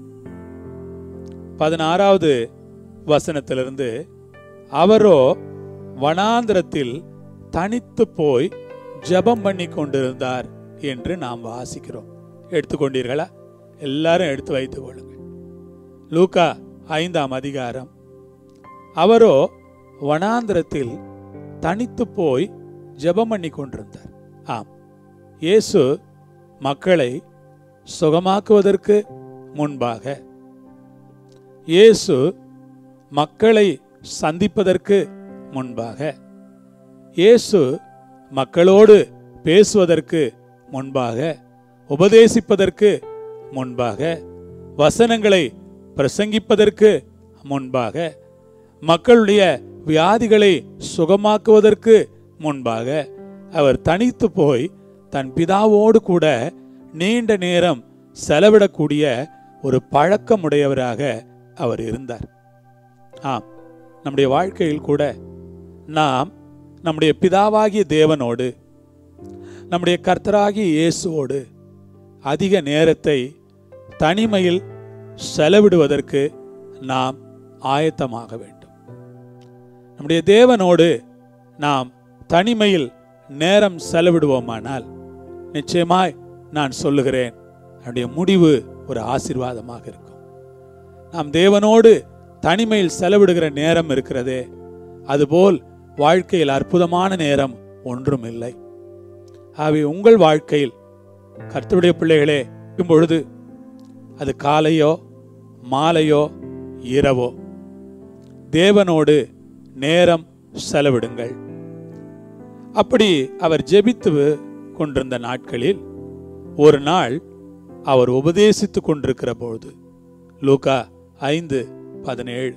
பதினாறாவது வசனத்திலிருந்து அவரோ வனாந்திரத்தில் தனித்து போய் ஜெபம் பண்ணி கொண்டிருந்தார் என்று நாம் வாசிக்கிறோம் எடுத்துக்கொண்டீர்களா எல்லாரும் எடுத்து வைத்துக் கொள்ளுங்கள் லூக்கா ஐந்தாம் அதிகாரம் அவரோ வனாந்திரத்தில் தனித்து போய் ஜெபம் பண்ணி கொண்டிருந்தார் ஆம் இயேசு மக்களை சுகமாக்குவதற்கு முன்பாக இயேசு மக்களை சந்திப்பதற்கு முன்பாக இயேசு மக்களோடு பேசுவதற்கு முன்பாக உபதேசிப்பதற்கு முன்பாக வசனங்களை பிரசங்கிப்பதற்கு முன்பாக மக்களுடைய வியாதிகளை சுகமாக்குவதற்கு முன்பாக அவர் தனித்து போய் தன் பிதாவோடு கூட நீண்ட நேரம் செலவிடக்கூடிய ஒரு பழக்கமுடையவராக அவர் இருந்தார் ஆம் நம்முடைய வாழ்க்கையில் கூட நாம் நம்முடைய பிதாவாகிய தேவனோடு நம்முடைய கர்த்தராகிய இயேசுவோடு அதிக நேரத்தை தனிமையில் செலவிடுவதற்கு நாம் ஆயத்தமாக வேண்டும் நம்முடைய தேவனோடு நாம் தனிமையில் நேரம் செலவிடுவோமானால் நிச்சயமாய் நான் சொல்லுகிறேன் என்னுடைய முடிவு ஒரு ஆசீர்வாதமாக இருக்கும் நாம் தேவனோடு தனிமையில் செலவிடுகிற நேரம் இருக்கிறதே அதுபோல் வாழ்க்கையில் அற்புதமான நேரம் ஒன்றும் இல்லை ஆகவே உங்கள் வாழ்க்கையில் கர்த்தருடைய பிள்ளைகளே இருக்கும் பொழுது அது காலையோ மாலையோ இரவோ தேவனோடு நேரம் செலவிடுங்கள் அப்படி அவர் ஜெபித்து கொண்டிருந்த நாட்களில் ஒரு நாள் அவர் உபதேசித்து கொண்டிருக்கிற பொழுது லூகா ஐந்து பதினேழு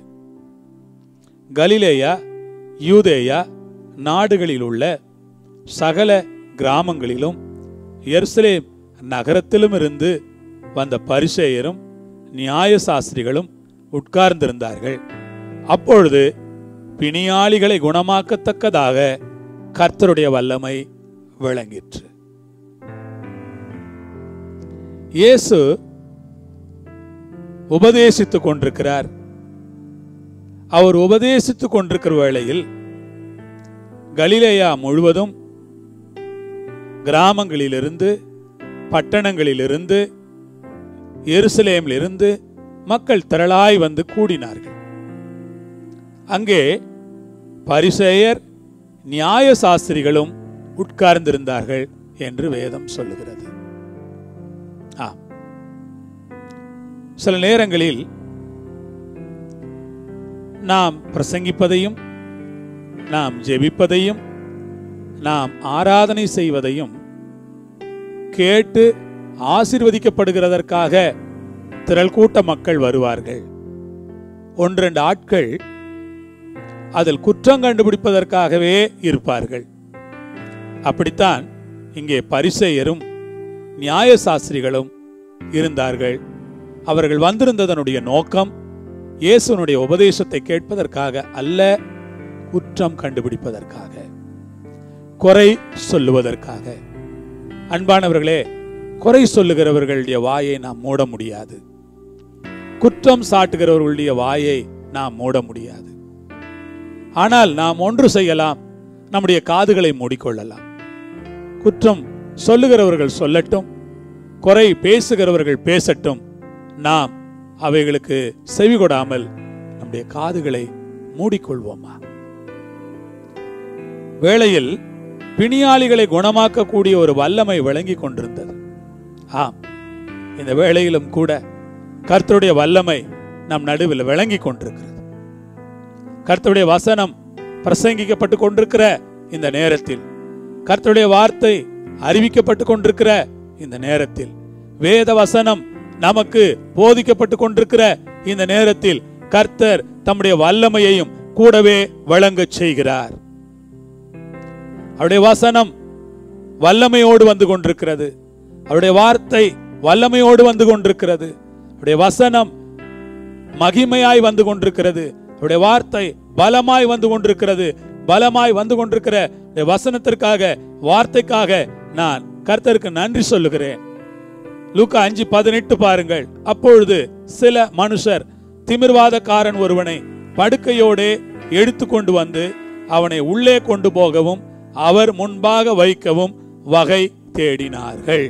கலிலேயா யூதேயா நாடுகளில் உள்ள சகல கிராமங்களிலும் எருசலேம் நகரத்திலும் இருந்து வந்த பரிசேயரும் நியாயசாஸ்திரிகளும் உட்கார்ந்திருந்தார்கள் அப்பொழுது பிணியாளிகளை குணமாக்கத்தக்கதாக கர்த்தருடைய வல்லமை விளங்கிற்று இயேசு உபதேசித்துக் கொண்டிருக்கிறார் அவர் உபதேசித்துக் கொண்டிருக்கிற வேளையில் கலிலேயா முழுவதும் கிராமங்களிலிருந்து பட்டணங்களிலிருந்து எருசலேமிலிருந்து மக்கள் திரளாய் வந்து கூடினார்கள் அங்கே பரிசேயர் நியாயசாஸ்திரிகளும் உட்கார்ந்திருந்தார்கள் என்று வேதம் சொல்லுகிறது ஆ சில நேரங்களில் நாம் பிரசங்கிப்பதையும் நாம் ஜெபிப்பதையும் நாம் ஆராதனை செய்வதையும் கேட்டு ஆசிர்வதிக்கப்படுகிறதற்காக திரள் கூட்ட மக்கள் வருவார்கள் ஒன்றெண்டு ஆட்கள் அதில் குற்றம் கண்டுபிடிப்பதற்காகவே இருப்பார்கள் அப்படித்தான் இங்கே பரிசேயரும் நியாயசாஸ்திரிகளும் இருந்தார்கள் அவர்கள் வந்திருந்ததனுடைய நோக்கம் இயேசுனுடைய உபதேசத்தை கேட்பதற்காக அல்ல குற்றம் கண்டுபிடிப்பதற்காக குறை சொல்லுவதற்காக அன்பானவர்களே குறை சொல்லுகிறவர்களுடைய வாயை நாம் மூட முடியாது குற்றம் சாட்டுகிறவர்களுடைய வாயை நாம் மூட முடியாது ஆனால் நாம் ஒன்று செய்யலாம் நம்முடைய காதுகளை மூடிக்கொள்ளலாம் குற்றம் சொல்லுகிறவர்கள் சொல்லட்டும் குறை பேசுகிறவர்கள் பேசட்டும் நாம் அவைகளுக்கு செவி கொடாமல் நம்முடைய காதுகளை மூடிக்கொள்வோமா வேளையில் பிணியாளிகளை குணமாக்கக்கூடிய ஒரு வல்லமை விளங்கி கொண்டிருந்தது ஆம் இந்த வேளையிலும் கூட கர்த்தருடைய வல்லமை நம் நடுவில் விளங்கி கொண்டிருக்கிறது கர்த்தருடைய வசனம் பிரசங்கிக்கப்பட்டு கொண்டிருக்கிற இந்த நேரத்தில் கர்த்தருடைய வார்த்தை அறிவிக்கப்பட்டு கொண்டிருக்கிற இந்த நேரத்தில் வேத வசனம் நமக்கு போதிக்கப்பட்டு கொண்டிருக்கிற இந்த நேரத்தில் கர்த்தர் தம்முடைய வல்லமையையும் கூடவே வழங்கச் செய்கிறார் அவருடைய வசனம் வல்லமையோடு வந்து கொண்டிருக்கிறது அவருடைய வார்த்தை வல்லமையோடு வந்து கொண்டிருக்கிறது அவருடைய வசனம் மகிமையாய் வந்து கொண்டிருக்கிறது அவருடைய வார்த்தை பலமாய் வந்து கொண்டிருக்கிறது பலமாய் வந்து கொண்டிருக்கிற இந்த வசனத்திற்காக வார்த்தைக்காக நான் கர்த்தருக்கு நன்றி சொல்லுகிறேன் லூக்கா அஞ்சு பதினெட்டு பாருங்கள் அப்பொழுது சில மனுஷர் திமிர்வாதக்காரன் ஒருவனை படுக்கையோடே எடுத்து கொண்டு வந்து அவனை உள்ளே கொண்டு போகவும் அவர் முன்பாக வைக்கவும் வகை தேடினார்கள்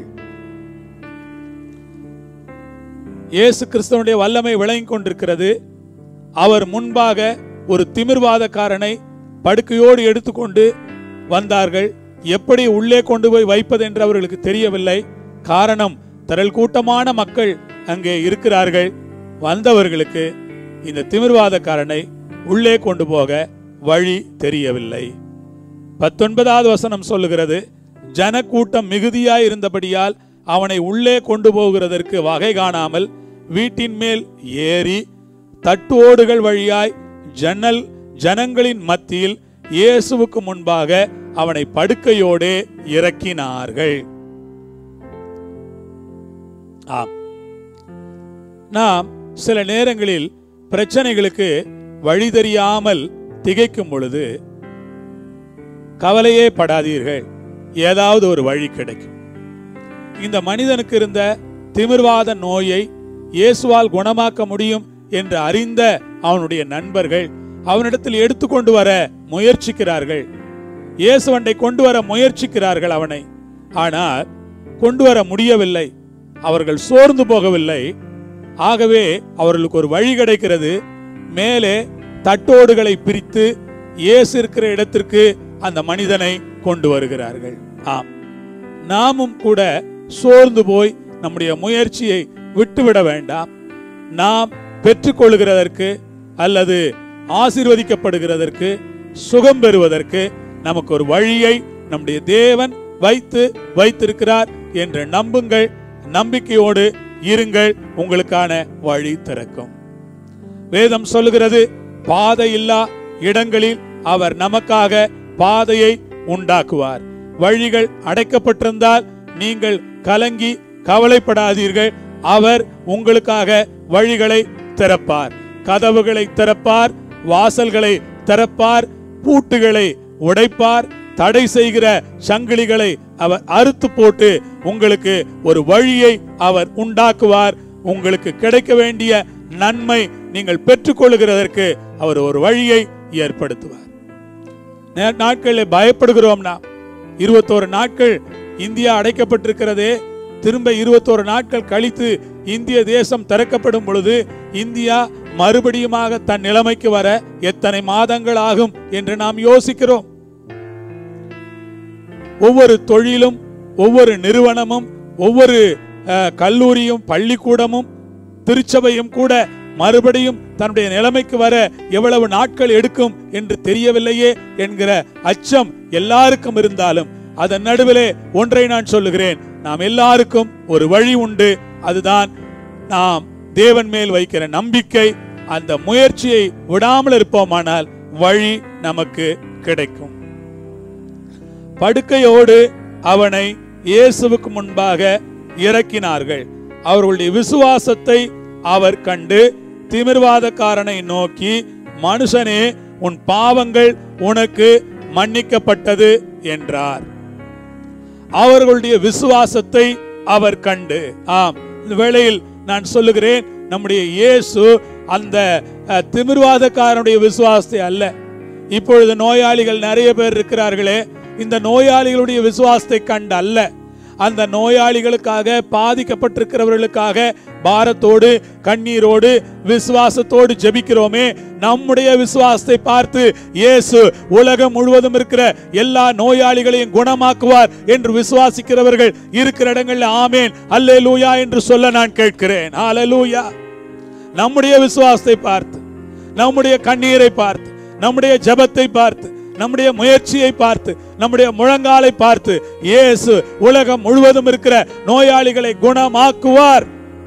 இயேசு கிறிஸ்தவனுடைய வல்லமை விளங்கிக் கொண்டிருக்கிறது அவர் முன்பாக ஒரு திமிர்வாதக்காரனை படுக்கையோடு எடுத்துக்கொண்டு வந்தார்கள் எப்படி உள்ளே கொண்டு போய் வைப்பது என்று அவர்களுக்கு தெரியவில்லை காரணம் திரள் கூட்டமான மக்கள் அங்கே இருக்கிறார்கள் வந்தவர்களுக்கு இந்த திமிர்வாதக்காரனை உள்ளே கொண்டு போக வழி தெரியவில்லை பத்தொன்பதாவது வசனம் சொல்லுகிறது ஜனக்கூட்டம் மிகுதியாய் இருந்தபடியால் அவனை உள்ளே கொண்டு போகிறதற்கு வகை காணாமல் வீட்டின் மேல் ஏறி தட்டுவோடுகள் வழியாய் ஜன்னல் ஜனங்களின் மத்தியில் இயேசுவுக்கு முன்பாக அவனை படுக்கையோடே இறக்கினார்கள் ஆம் நாம் சில நேரங்களில் பிரச்சனைகளுக்கு வழி தெரியாமல் திகைக்கும் பொழுது கவலையே படாதீர்கள் ஏதாவது ஒரு வழி கிடைக்கும் இந்த மனிதனுக்கு இருந்த திமிர்வாத நோயை இயேசுவால் குணமாக்க முடியும் என்று அறிந்த அவனுடைய நண்பர்கள் அவனிடத்தில் எடுத்துக்கொண்டு வர முயற்சிக்கிறார்கள் இயேசுவண்டை கொண்டு வர முயற்சிக்கிறார்கள் அவனை ஆனால் கொண்டு வர முடியவில்லை அவர்கள் சோர்ந்து போகவில்லை ஆகவே அவர்களுக்கு ஒரு வழி கிடைக்கிறது மேலே தட்டோடுகளை பிரித்து இயேசு இருக்கிற இடத்திற்கு அந்த மனிதனை கொண்டு வருகிறார்கள் ஆம் நாமும் கூட சோர்ந்து போய் நம்முடைய முயற்சியை விட்டுவிட வேண்டாம் நாம் பெற்றுக்கொள்கிறதற்கு அல்லது ஆசீர்வதிக்கப்படுகிறதற்கு சுகம் பெறுவதற்கு நமக்கு ஒரு வழியை நம்முடைய தேவன் வைத்து வைத்திருக்கிறார் என்று நம்புங்கள் நம்பிக்கையோடு இருங்கள் உங்களுக்கான வழி திறக்கும் வேதம் சொல்லுகிறது பாதை இல்லா இடங்களில் அவர் நமக்காக பாதையை உண்டாக்குவார் வழிகள் அடைக்கப்பட்டிருந்தால் நீங்கள் கலங்கி கவலைப்படாதீர்கள் அவர் உங்களுக்காக வழிகளை திறப்பார் கதவுகளை திறப்பார் வாசல்களை திறப்பார் பூட்டுகளை உடைப்பார் தடை செய்கிற சங்கிலிகளை அவர் அறுத்து போட்டு உங்களுக்கு ஒரு வழியை அவர் உண்டாக்குவார் உங்களுக்கு கிடைக்க வேண்டிய நன்மை நீங்கள் பெற்றுக்கொள்கிறதற்கு அவர் ஒரு வழியை ஏற்படுத்துவார் நே- நாட்களில் பயப்படுகிறோம் நாம் இருபத்தோரு நாட்கள் இந்தியா அடைக்கப்பட்டிருக்கிறதே திரும்ப இருபத்தோரு நாட்கள் கழித்து இந்திய தேசம் திறக்கப்படும் பொழுது இந்தியா மறுபடியுமாக தன் நிலைமைக்கு வர எத்தனை மாதங்கள் ஆகும் என்று நாம் யோசிக்கிறோம் ஒவ்வொரு தொழிலும் ஒவ்வொரு நிறுவனமும் ஒவ்வொரு அஹ், கல்லூரியும் பள்ளிக்கூடமும் திருச்சபையும் கூட மறுபடியும் தன்னுடைய நிலைமைக்கு வர எவ்வளவு நாட்கள் எடுக்கும் என்று தெரியவில்லையே என்கிற அச்சம் எல்லாருக்கும் இருந்தாலும் அதன் நடுவிலே ஒன்றை நான் சொல்லுகிறேன் நாம் எல்லாருக்கும் ஒரு வழி உண்டு அதுதான் நாம் தேவன் மேல் வைக்கிற நம்பிக்கை அந்த முயற்சியை விடாமல் இருப்போமானால் வழி நமக்கு கிடைக்கும் படுக்கையோடு அவனை இயேசுவுக்கு முன்பாக இறக்கினார்கள் அவர்களுடைய விசுவாசத்தை அவர் கண்டு திமிர்வாதக்காரனை நோக்கி மனுஷனே உன் பாவங்கள் உனக்கு மன்னிக்கப்பட்டது என்றார் அவர்களுடைய விசுவாசத்தை அவர் கண்டு ஆம் இந்த வேளையில் நான் சொல்லுகிறேன் நம்முடைய இயேசு அந்த அஹ், திமிர்வாதக்காரனுடைய விசுவாசத்தை அல்ல இப்பொழுது நோயாளிகள் நிறைய பேர் இருக்கிறார்களே இந்த நோயாளிகளுடைய விசுவாசத்தை கண்டு அல்ல அந்த நோயாளிகளுக்காக பாதிக்கப்பட்டிருக்கிறவர்களுக்காக பாரத்தோடு கண்ணீரோடு விசுவாசத்தோடு ஜெபிக்கிறோமே நம்முடைய விசுவாசத்தை பார்த்து இயேசு உலகம் முழுவதும் இருக்கிற எல்லா நோயாளிகளையும் குணமாக்குவார் என்று விசுவாசிக்கிறவர்கள் இருக்கிற இடங்களில் ஆமேன் அல்லேலூயா என்று சொல்ல நான் கேட்கிறேன் அல்லேலூயா நம்முடைய விசுவாசத்தை பார்த்து நம்முடைய கண்ணீரை பார்த்து நம்முடைய ஜெபத்தை பார்த்து நம்முடைய முயற்சியை பார்த்து நம்முடைய முழங்காலை பார்த்து இயேசு உலகம் முழுவதும் இருக்கிற நோயாளிகளை குணமாக்குவார்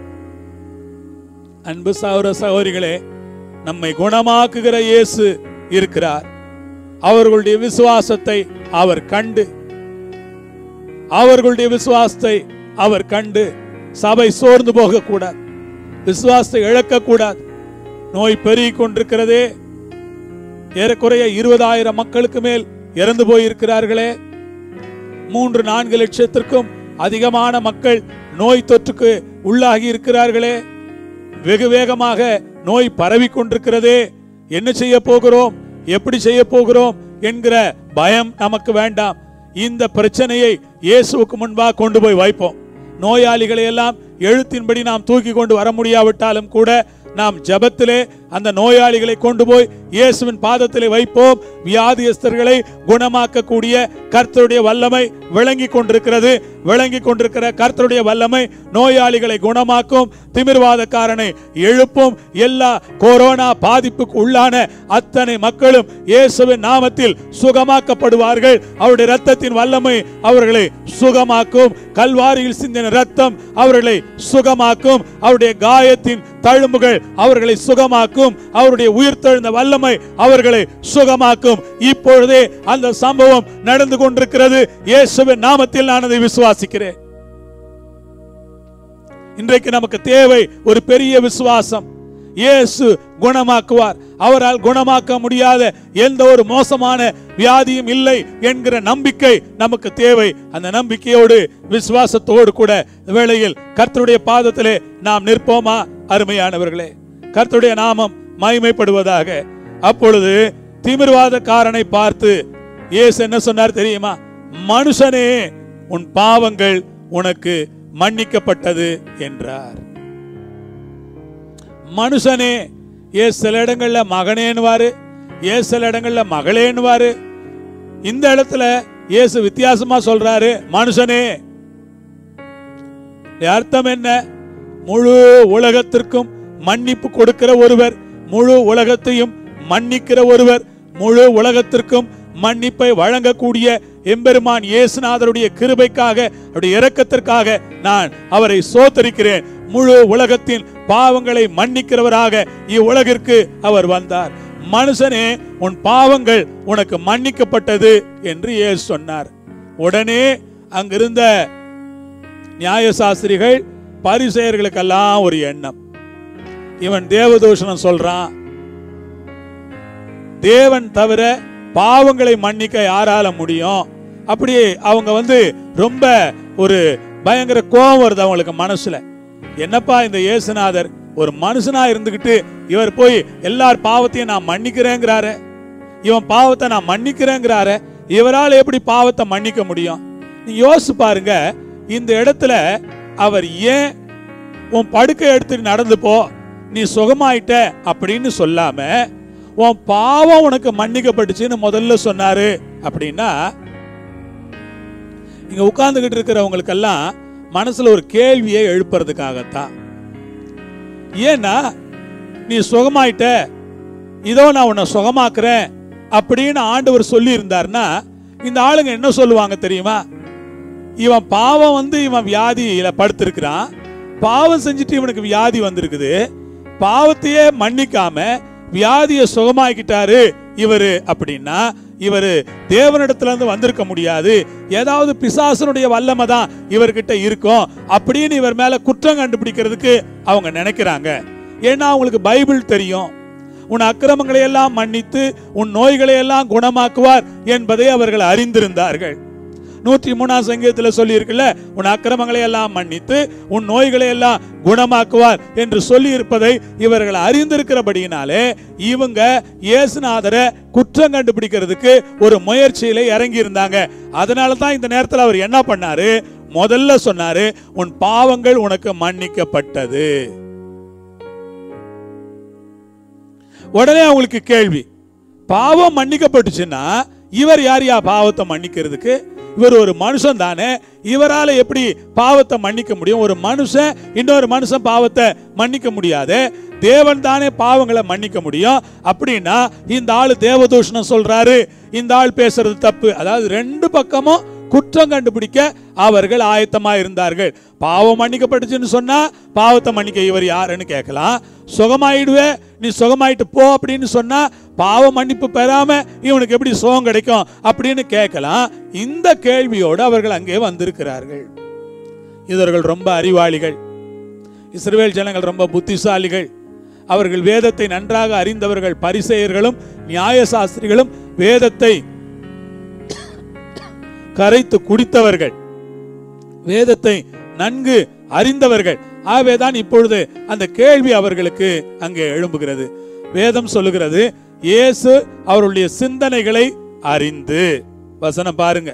அன்பு சகோதர சகோதரிகளே நம்மை குணமாக்குகிற இயேசு இருக்கிறார் அவர்களுடைய விசுவாசத்தை அவர் கண்டு அவர்களுடைய விசுவாசத்தை அவர் கண்டு சபை சோர்ந்து போகக்கூடாது விசுவாசத்தை இழக்கக்கூடாது நோய் பெருகிக் கொண்டிருக்கிறதே ஏறக்குறைய இருபதாயிரம் மக்களுக்கு மேல் இறந்து போயிருக்கிறார்களே மூன்று நான்கு லட்சத்திற்கும் அதிகமான மக்கள் நோய் தொற்றுக்கு உள்ளாகி இருக்கிறார்களே வெகு வேகமாக நோய் பரவி கொண்டிருக்கிறதே என்ன செய்ய போகிறோம் எப்படி செய்ய போகிறோம் என்கிற பயம் நமக்கு வேண்டாம் இந்த பிரச்சனையை இயேசுவுக்கு முன்பாக கொண்டு போய் வைப்போம் நோயாளிகளை எல்லாம் எழுத்தின்படி நாம் தூக்கி கொண்டு வர முடியாவிட்டாலும் கூட நாம் ஜெபத்திலே அந்த நோயாளிகளை கொண்டு போய் இயேசுவின் பாதத்திலே வைப்போம் வியாதியஸ்தர்களை குணமாக்கக்கூடிய கர்த்தருடைய வல்லமை விளங்கி கொண்டிருக்கிறது விளங்கி கொண்டிருக்கிற கர்த்தருடைய வல்லமை நோயாளிகளை குணமாக்கும் திமிர்வாதக்காரனை எழுப்பும் எல்லா கொரோனா பாதிப்புக்கு உள்ளான அத்தனை மக்களும் இயேசுவின் நாமத்தில் சுகமாக்கப்படுவார்கள் அவருடைய இரத்தத்தின் வல்லமை அவர்களை சுகமாக்கும் கல்வாரியில் சிந்தின ரத்தம் அவர்களை சுகமாக்கும் அவருடைய காயத்தின் தழும்புகள் அவர்களை சுகமாக்கும் அவருடைய உயிர்த்தெழுந்த வல்லமை அவர்களை சுகமாக்கும் இப்பொழுதே அந்த சம்பவம் நடந்து கொண்டிருக்கிறது இயேசுவின் நாமத்தில் நான் அதை விசுவாசிக்கிறேன் இன்றைக்கு நமக்கு தேவை ஒரு பெரிய விசுவாசம் இயேசு குணமாக்குவார் அவரால் குணமாக்க முடியாத எந்த ஒரு மோசமான வியாதியும் இல்லை என்கிற நம்பிக்கை நமக்கு தேவை அந்த நம்பிக்கையோடு விசுவாசத்தோடு கூட இந்த வேளையில் கர்த்தருடைய பாதத்திலே நாம் நிற்போமா அருமையானவர்களே கர்த்தருடைய நாமம் மகிமைப்படுவதாக அப்பொழுது திமிர்வாதக்காரனை பார்த்து இயேசு என்ன சொன்னார் தெரியுமா மனுஷனே உன் பாவங்கள் உனக்கு மன்னிக்கப்பட்டது என்றார் மனுஷனே ஏ சில இடங்கள்ல மகனேன்னுவாரு ஏ சில இடங்கள்ல மகளேன்னுவாரு இந்த இடத்துல இயேசு வித்தியாசமா சொல்றாரு மனுஷனே அர்த்தம் என்ன முழு உலகத்திற்கும் மன்னிப்பு கொடுக்கிற ஒருவர் முழு உலகத்தையும் மன்னிக்கிற ஒருவர் முழு உலகத்திற்கும் மன்னிப்பை வழங்கக்கூடிய எம்பெருமான் இயேசுநாதருடைய கிருபைக்காக அவருடைய இரக்கத்திற்காக நான் அவரை சோத்தரிக்கிறேன் முழு உலகத்தின் பாவங்களை மன்னிக்கிறவராக இவ்வுலகிற்கு அவர் வந்தார் மனுஷனே உன் பாவங்கள் உனக்கு மன்னிக்கப்பட்டது என்று இயேசு சொன்னார் உடனே அங்கிருந்த நியாயசாஸ்திரிகள் பரிசெயர்களுக்கெல்லாம் ஒரு எண்ணம் இவன் தேவதூஷணம் சொல்றான் தேவன் தவிர பாவங்களை மன்னிக்க யாரால முடியும் அப்படியே அவங்க வந்து ரொம்ப ஒரு பயங்கர கோபம் வருது அவங்களுக்கு மனசுல என்னப்பா இந்த இயேசுநாதர் ஒரு மனுஷனா இருந்துகிட்டு இவர் போய் எல்லார் பாவத்தையும் நான் மன்னிக்கிறேங்கிறாரு இவன் பாவத்தை நான் மன்னிக்கிறேங்கிறாரு இவரால் எப்படி பாவத்தை மன்னிக்க முடியும் நீ யோசிச்சு பாருங்க இந்த இடத்துல அவர் ஏன் உன் படுக்கை எடுத்துட்டு நடந்து போ நீ சுகமாயிட்ட அப்படின்னு சொல்லாம உன் பாவம் உனக்கு மன்னிக்கப்பட்டுச்சுன்னு முதல்ல சொன்னாரு அப்படின்னா இங்க உட்கார்ந்துகிட்டு இருக்கிறவங்களுக்கெல்லாம் மனசுல ஒரு கேள்வியை எழுப்புறதுக்காகத்தான் ஏன்னா நீ சுகமாயிட்ட இதோ நான் உன்னை சுகமாக்குறேன் அப்படின்னு ஆண்டவர் சொல்லி இருந்தார்னா இந்த ஆளுங்க என்ன சொல்லுவாங்க தெரியுமா இவன் பாவம் வந்து இவன் வியாதியில படுத்திருக்கிறான் பாவம் செஞ்சுட்டு இவனுக்கு வியாதி வந்திருக்குது பாவத்தையே மன்னிக்காம வியாதியை சுகமாக்கிட்டாரு இவரு அப்படின்னா இவரு தேவனிடத்துல இருந்து வந்திருக்க முடியாது ஏதாவது பிசாசனுடைய வல்லமை தான் இவர்கிட்ட இருக்கும் அப்படின்னு இவர் மேல குற்றம் கண்டுபிடிக்கிறதுக்கு அவங்க நினைக்கிறாங்க ஏன்னா அவங்களுக்கு பைபிள் தெரியும் உன் அக்கிரமங்களை எல்லாம் மன்னித்து உன் நோய்களை எல்லாம் குணமாக்குவார் என்பதை அவர்கள் அறிந்திருந்தார்கள் நூற்றி மூணாம் சங்கீதத்தில் சொல்லி இருக்குல்ல உன் அக்கிரமங்களை எல்லாம் மன்னித்து உன் நோய்களை எல்லாம் குணமாக்குவார் என்று சொல்லி இருப்பதை இவர்கள் அறிந்திருக்கிறபடியினாலே இவங்க இயேசுநாதரை குற்றம் கண்டுபிடிக்கிறதுக்கு ஒரு முயற்சியில இறங்கி இருந்தாங்க அதனால தான் இந்த நேரத்தில் அவர் என்ன பண்ணாரு முதல்ல சொன்னாரு உன் பாவங்கள் உனக்கு மன்னிக்கப்பட்டது உடனே அவங்களுக்கு கேள்வி பாவம் மன்னிக்கப்பட்டுச்சுன்னா இவர் யார் யா பாவத்தை மன்னிக்கிறதுக்கு இவர் ஒரு மனுஷன் தானே இவரால எப்படி பாவத்தை மன்னிக்க முடியும் ஒரு மனுஷன் இன்னொரு மனுஷன் பாவத்தை மன்னிக்க முடியாது தேவன் தானே பாவங்களை மன்னிக்க முடியும் அப்படின்னா இந்த ஆளு தேவதூஷணம் சொல்றாரு இந்த ஆள் பேசுறது தப்பு அதாவது ரெண்டு பக்கமும் குற்றம் கண்டுபிடிக்க அவர்கள் ஆயத்தமா இருந்தார்கள் பாவம் மன்னிக்கப்பட்டுச்சுன்னு சொன்னா பாவத்தை மன்னிக்க இவர் யாருன்னு கேட்கலாம் சுகமாயிடுவே நீ சுகமாயிட்டு போ அப்படின்னு சொன்னா பாவ மன்னிப்பு பெறாம இவனுக்கு எப்படி சுகம் கிடைக்கும் அப்படின்னு கேட்கலாம் இந்த கேள்வியோடு அவர்கள் அங்கே வந்திருக்கிறார்கள் இவர்கள் ரொம்ப அறிவாளிகள் இஸ்ரவேல் ஜனங்கள் ரொம்ப புத்திசாலிகள் அவர்கள் வேதத்தை நன்றாக அறிந்தவர்கள் பரிசெயர்களும் நியாயசாஸ்திரிகளும் வேதத்தை கரைத்து குடித்தவர்கள் வேதத்தை நன்கு அறிந்தவர்கள் ஆகவேதான் இப்பொழுது அந்த கேள்வி அவர்களுக்கு அங்கே எழும்புகிறது வேதம் சொல்லுகிறது இயேசு அவருடைய சிந்தனைகளை அறிந்து வசனம் பாருங்க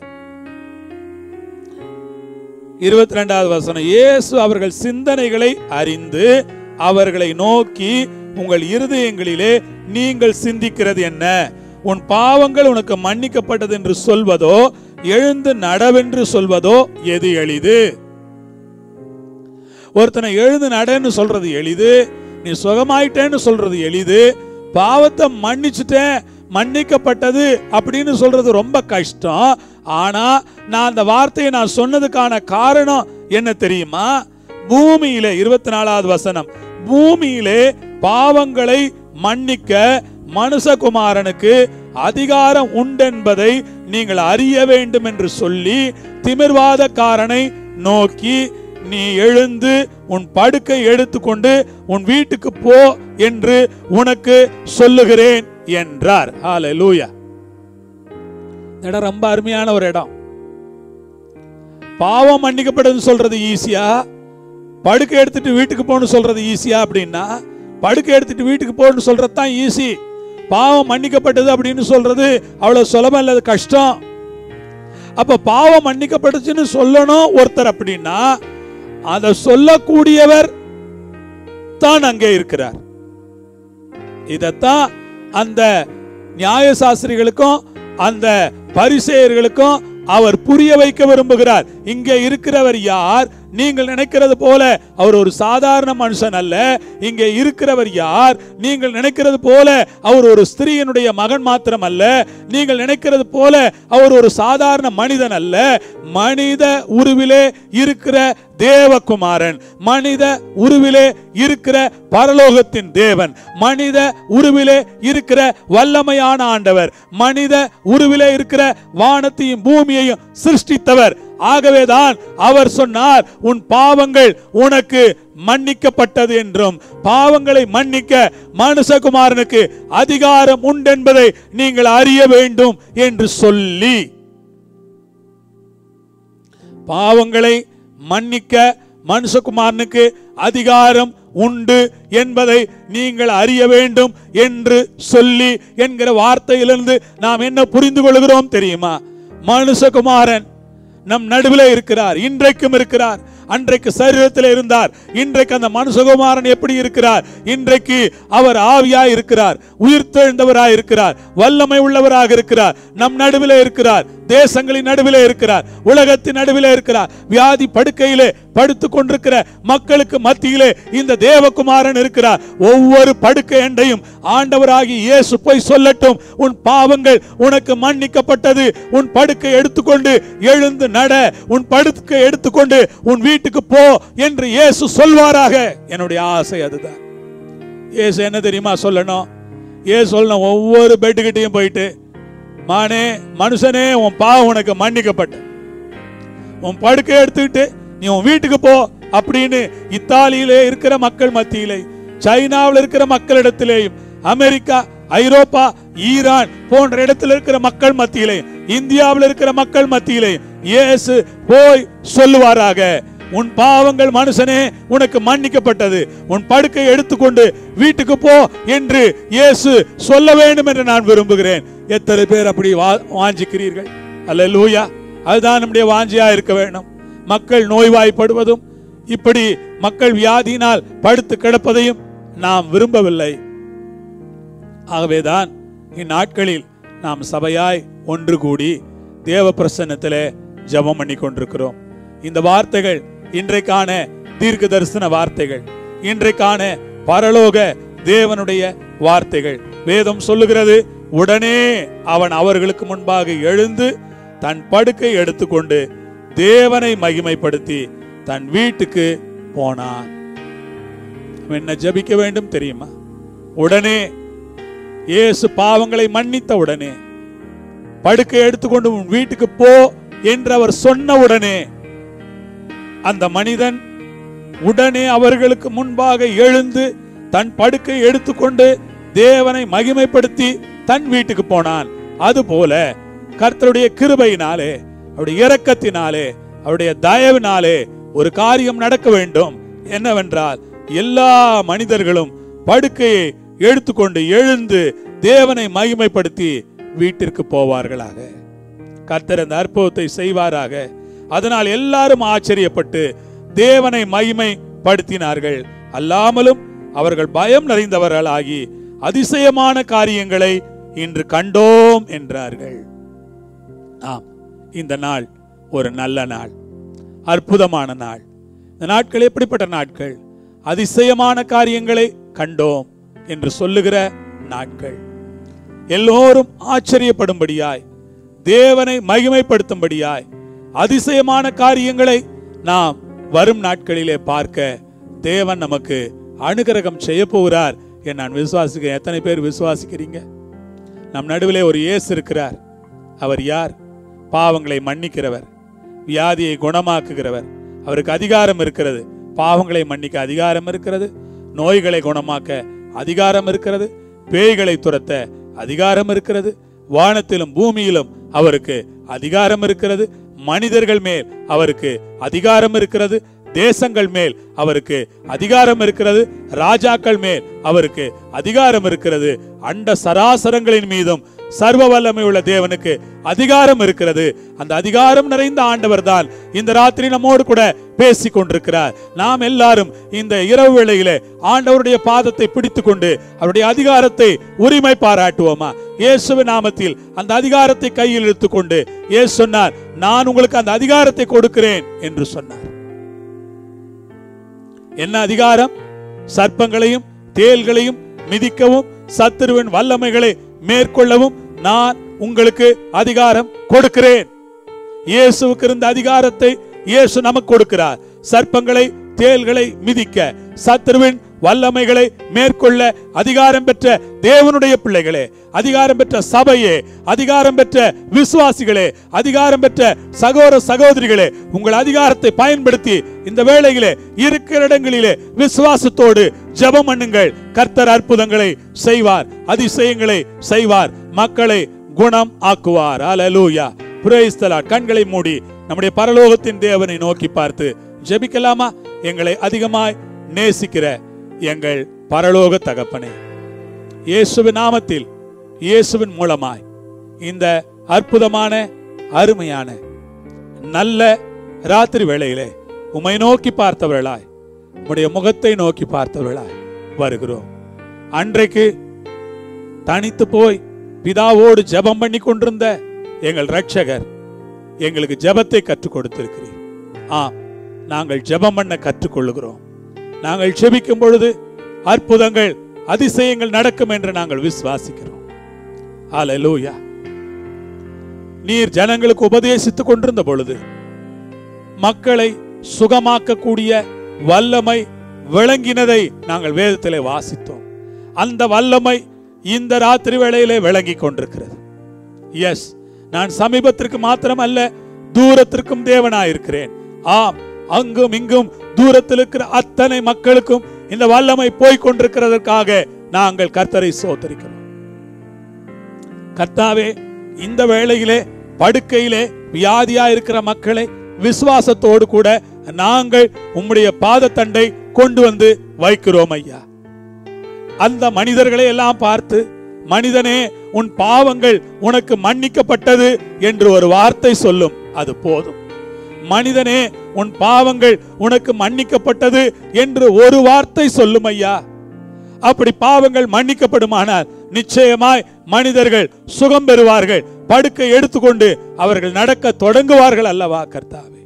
இருபத்தி ரெண்டாவது வசனம் இயேசு அவர்கள் சிந்தனைகளை அறிந்து அவர்களை நோக்கி உங்கள் இருதயங்களிலே நீங்கள் சிந்திக்கிறது என்ன உன் பாவங்கள் உனக்கு மன்னிக்கப்பட்டது என்று சொல்வதோ எழுந்து நடவென்று சொல்வதோ எது எளிது ஒருத்தனை எழுந்து நடன்னு சொல்றது எளிது நீ சுகமாயிட்டேன்னு சொல்றது எளிது பாவத்தை மன்னிச்சுட்டேன் மன்னிக்கப்பட்டது அப்படின்னு சொல்றது ரொம்ப கஷ்டம் ஆனா நான் அந்த வார்த்தையை நான் சொன்னதுக்கான காரணம் என்ன தெரியுமா பூமியிலே இருபத்தி நாலாவது வசனம் பூமியிலே பாவங்களை மன்னிக்க மனுஷகுமாரனுக்கு அதிகாரம் உண்டென்பதை நீங்கள் அறிய வேண்டும் என்று சொல்லி திமிர்வாதக்காரனை நோக்கி நீ எழுந்து உன் படுக்கை எடுத்துக்கொண்டு உன் வீட்டுக்கு போ என்று உனக்கு சொல்லுகிறேன் என்றார் ஹalleluya இந்த இடம் ரொம்ப அருமையான ஒரு இடம் பாவம் மன்னிக்கப்படுதுன்னு சொல்றது ஈஸியா படுக்கை எடுத்துட்டு வீட்டுக்கு போன்னு சொல்றது ஈஸியா அப்படின்னா படுக்கை எடுத்துட்டு வீட்டுக்கு போன்னு சொல்றது தான் ஈஸி பாவம் மன்னிக்கப்பட்டது அப்படின்னு சொல்றது அவ்வளவு சுலபம் இல்ல அது கஷ்டம் அப்ப பாவம் மன்னிக்கப்பட்டுச்சுன்னு சொல்லணும் ஒருத்தர் அப்படின்னா அதை சொல்லக்கூடியவர் தான் அங்கே இருக்கிறார் இதத்தான் அந்த நியாயசாஸ்திரிகளுக்கும் அந்த பரிசேயர்களுக்கும் அவர் புரிய வைக்க விரும்புகிறார் இங்கே இருக்கிறவர் யார் நீங்கள் நினைக்கிறது போல அவர் ஒரு சாதாரண மனுஷன் அல்ல இங்கே இருக்கிறவர் யார் நீங்கள் நினைக்கிறது போல அவர் ஒரு ஸ்திரீயினுடைய மகன் மாத்திரம் அல்ல நீங்கள் நினைக்கிறது போல அவர் ஒரு சாதாரண மனிதன் அல்ல மனித உருவிலே இருக்கிற தேவகுமாரன் மனித உருவிலே இருக்கிற பரலோகத்தின் தேவன் மனித உருவிலே இருக்கிற வல்லமையான ஆண்டவர் மனித உருவிலே இருக்கிற வானத்தையும் பூமியையும் சிருஷ்டித்தவர் ஆகவேதான் அவர் சொன்னார் உன் பாவங்கள் உனக்கு மன்னிக்கப்பட்டது என்றும் பாவங்களை மன்னிக்க மனுஷகுமாரனுக்கு அதிகாரம் உண்டென்பதை நீங்கள் அறிய வேண்டும் என்று சொல்லி பாவங்களை மன்னிக்க மனுஷகுமாரனுக்கு அதிகாரம் உண்டு என்பதை நீங்கள் அறிய வேண்டும் என்று சொல்லி என்கிற வார்த்தையிலிருந்து நாம் என்ன புரிந்து கொள்கிறோம் தெரியுமா மனுஷகுமாரன் நம் நடுவில் இருக்கிறார் இன்றைக்கும் இருக்கிறார் அன்றைக்கு சரீரத்தில் இருந்தார் இன்றைக்கு அந்த மனுஷகுமாரன் எப்படி இருக்கிறார் இன்றைக்கு அவர் ஆவியாய் இருக்கிறார் உயிர்த்தெழுந்தவராய் இருக்கிறார் வல்லமை உள்ளவராக இருக்கிறார் நம் நடுவில் இருக்கிறார் தேசங்களின் நடுவில் இருக்கிறார் உலகத்தின் நடுவில் இருக்கிறார் வியாதி படுக்கையிலே படுத்துக் கொண்டிருக்கிற மக்களுக்கு மத்தியிலே இந்த தேவகுமாரன் இருக்கிறார் ஒவ்வொரு படுக்கை அண்டையும் ஆண்டவராகி இயேசு போய் சொல்லட்டும் உன் பாவங்கள் உனக்கு மன்னிக்கப்பட்டது உன் படுக்கை எடுத்துக்கொண்டு எழுந்து நட உன் படுக்கை எடுத்துக்கொண்டு உன் வீட்டுக்கு போ என்று இயேசு சொல்வாராக என்னுடைய ஆசை அதுதான் இயேசு என்ன தெரியுமா சொல்லணும் இயேசு சொல்லணும் ஒவ்வொரு பெட்டுக்கிட்டையும் போயிட்டு மானே மனுஷனே உன் பாவம் உனக்கு மன்னிக்கப்பட்ட உன் படுக்கை எடுத்துக்கிட்டு நீ உன் வீட்டுக்கு போ அப்படின்னு இத்தாலியிலே இருக்கிற மக்கள் மத்தியிலே சைனாவில் இருக்கிற மக்களிடத்திலேயும் அமெரிக்கா ஐரோப்பா ஈரான் போன்ற இடத்துல இருக்கிற மக்கள் மத்தியிலே இந்தியாவில் இருக்கிற மக்கள் மத்தியிலே இயேசு போய் சொல்லுவாராக உன் பாவங்கள் மனுஷனே உனக்கு மன்னிக்கப்பட்டது உன் படுக்கை எடுத்துக்கொண்டு வீட்டுக்கு போ என்று இயேசு சொல்ல வேண்டும் என்று நான் விரும்புகிறேன் எத்தனை பேர் அப்படி வா- வாஞ்சிக்கிறீர்கள் அல்லேலூயா அதுதான் நம்முடைய வாஞ்சியா இருக்க வேண்டும் மக்கள் நோய்வாய்ப்படுவதும் இப்படி மக்கள் வியாதியினால் படுத்து கிடப்பதையும் நாம் விரும்பவில்லை ஆகவேதான் இந்நாட்களில் நாம் சபையாய் ஒன்று கூடி தேவ பிரசன்னத்திலே ஜெபம் பண்ணி கொண்டிருக்கிறோம் இந்த வார்த்தைகள் இன்றைக்கான தீர்க்க தரிசன வார்த்தைகள் இன்றைக்கான பரலோக தேவனுடைய வார்த்தைகள் வேதம் சொல்லுகிறது உடனே அவன் அவர்களுக்கு முன்பாக எழுந்து தன் படுக்கை எடுத்துக்கொண்டு தேவனை மகிமைப்படுத்தி தன் வீட்டுக்கு போனான் அவன் என்ன ஜெபிக்க வேண்டும் தெரியுமா உடனே இயேசு பாவங்களை மன்னித்த உடனே படுக்கை எடுத்துக்கொண்டு உன் வீட்டுக்கு போ என்று அவர் சொன்ன உடனே அந்த மனிதன் உடனே அவர்களுக்கு முன்பாக எழுந்து தன் படுக்கை எடுத்துக்கொண்டு தேவனை மகிமைப்படுத்தி தன் வீட்டுக்கு போனான் அதுபோல கர்த்தருடைய கிருபையினாலே அவருடைய இரக்கத்தினாலே அவருடைய தயவினாலே ஒரு காரியம் நடக்க வேண்டும் என்னவென்றால் எல்லா மனிதர்களும் படுக்கையை எடுத்துக்கொண்டு எழுந்து தேவனை மகிமைப்படுத்தி வீட்டிற்கு போவார்களாக கர்த்தர் அந்த அற்புதத்தை செய்வாராக அதனால் எல்லாரும் ஆச்சரியப்பட்டு தேவனை மகிமைப்படுத்தினார்கள் அல்லாமலும் அவர்கள் பயம் நிறைந்தவர்களாகி அதிசயமான காரியங்களை இன்று கண்டோம் என்றார்கள் ஆம் இந்த நாள் ஒரு நல்ல நாள் அற்புதமான நாள் இந்த நாட்கள் எப்படிப்பட்ட நாட்கள் அதிசயமான காரியங்களை கண்டோம் என்று சொல்லுகிற நாட்கள் எல்லோரும் ஆச்சரியப்படும்படியாய் தேவனை மகிமைப்படுத்தும்படியாய் அதிசயமான காரியங்களை நாம் வரும் நாட்களிலே பார்க்க தேவன் நமக்கு அனுகிரகம் செய்ய போகிறார் என் நான் விசுவாசிக்க எத்தனை பேர் விசுவாசிக்கிறீங்க நம் நடுவிலே ஒரு இயேசு இருக்கிறார் அவர் யார் பாவங்களை மன்னிக்கிறவர் வியாதியை குணமாக்குகிறவர் அவருக்கு அதிகாரம் இருக்கிறது பாவங்களை மன்னிக்க அதிகாரம் இருக்கிறது நோய்களை குணமாக்க அதிகாரம் இருக்கிறது பேய்களை துரத்த அதிகாரம் இருக்கிறது வானத்திலும் பூமியிலும் அவருக்கு அதிகாரம் இருக்கிறது மனிதர்கள் மேல் அவருக்கு அதிகாரம் இருக்கிறது தேசங்கள் மேல் அவருக்கு அதிகாரம் இருக்கிறது ராஜாக்கள் மேல் அவருக்கு அதிகாரம் இருக்கிறது அண்ட சராசரங்களின் மீதும் சர்வ வல்லமை உள்ள தேவனுக்கு அதிகாரம் இருக்கிறது அந்த அதிகாரம் நிறைந்த ஆண்டவர் தான் இந்த ராத்திரி நம்மோடு கூட பேசிக் கொண்டிருக்கிறார் நாம் எல்லாரும் இந்த இரவு வேளையிலே ஆண்டவருடைய பாதத்தை பிடித்துக் கொண்டு அவருடைய அதிகாரத்தை உரிமை பாராட்டுவோமா இயேசுவின் நாமத்தில் அந்த அதிகாரத்தை கையில் எடுத்துக்கொண்டு இயேசு சொன்னார் நான் உங்களுக்கு அந்த அதிகாரத்தை கொடுக்கிறேன் என்று சொன்னார் என்ன அதிகாரம் சர்ப்பங்களையும் தேள்களையும் மிதிக்கவும் சத்துருவின் வல்லமைகளை மேற்கொள்ளவும் நான் உங்களுக்கு அதிகாரம் கொடுக்கிறேன் இயேசுவுக்கு இருந்த அதிகாரத்தை இயேசு நமக்கு கொடுக்கிறார் சர்ப்பங்களை தேள்களை மிதிக்க சத்துருவின் வல்லமைகளை மேற்கொள்ள அதிகாரம் பெற்ற தேவனுடைய பிள்ளைகளே அதிகாரம் பெற்ற சபையே அதிகாரம் பெற்ற விசுவாசிகளே அதிகாரம் பெற்ற சகோதர சகோதரிகளே உங்கள் அதிகாரத்தை பயன்படுத்தி இந்த வேளையிலே இருக்கிற இடங்களிலே விசுவாசத்தோடு ஜெபம் பண்ணுங்கள் கர்த்தர் அற்புதங்களை செய்வார் அதிசயங்களை செய்வார் மக்களை குணம் ஆக்குவார் அலலூயா புரேஸ்தலா கண்களை மூடி நம்முடைய பரலோகத்தின் தேவனை நோக்கி பார்த்து ஜெபிக்கலாமா எங்களை அதிகமாய் நேசிக்கிற எங்கள் பரலோக தகப்பனே இயேசுவின் நாமத்தில் இயேசுவின் மூலமாய் இந்த அற்புதமான அருமையான நல்ல ராத்திரி வேளையிலே உம்மை நோக்கி பார்த்தவர்களாய் உம்முடைய முகத்தை நோக்கி பார்த்தவர்களாய் வருகிறோம் அன்றைக்கு தனித்து போய் பிதாவோடு ஜெபம் பண்ணி கொண்டிருந்த எங்கள் ரட்சகர் எங்களுக்கு ஜெபத்தை கற்றுக் கொடுத்திருக்கிறீர் ஆம் நாங்கள் ஜெபம் பண்ண கற்றுக்கொள்ளுகிறோம் நாங்கள் ஜெபிக்கும் பொழுது அற்புதங்கள் அதிசயங்கள் நடக்கும் என்று நாங்கள் விசுவாசிக்கிறோம் ஹalleluya நீர் ஜனங்களுக்கு உபதேசித்துக் கொண்டிருந்த பொழுது மக்களை சுகமாக்கக்கூடிய வல்லமை விளங்கினதை நாங்கள் வேதத்திலே வாசித்தோம் அந்த வல்லமை இந்த ராத்திரி வேளையிலே விளங்கி கொண்டிருக்கிறது எஸ் நான் சமீபத்திற்கு மாத்திரம் அல்ல தூரத்திற்கும் தேவனாயிருக்கிறேன் ஆம் அங்கும் இங்கும் தூரத்தில் இருக்கிற அத்தனை மக்களுக்கும் இந்த வல்லமை போய் கொண்டிருக்கிறதற்காக நாங்கள் கர்த்தரை சோதரிக்கிறோம் கர்த்தாவே இந்த வேளையிலே படுக்கையிலே வியாதியா இருக்கிற மக்களை விசுவாசத்தோடு கூட நாங்கள் உம்முடைய பாதத்தண்டை கொண்டு வந்து வைக்கிறோம் ஐயா அந்த மனிதர்களை எல்லாம் பார்த்து மனிதனே உன் பாவங்கள் உனக்கு மன்னிக்கப்பட்டது என்று ஒரு வார்த்தை சொல்லும் அது போதும் மனிதனே உன் பாவங்கள் உனக்கு மன்னிக்கப்பட்டது என்று ஒரு வார்த்தை சொல்லும் ஐயா அப்படி பாவங்கள் மன்னிக்கப்படுமானால் நிச்சயமாய் மனிதர்கள் சுகம் பெறுவார்கள் படுக்கை எடுத்துக்கொண்டு அவர்கள் நடக்க தொடங்குவார்கள் அல்லவா கர்த்தாவே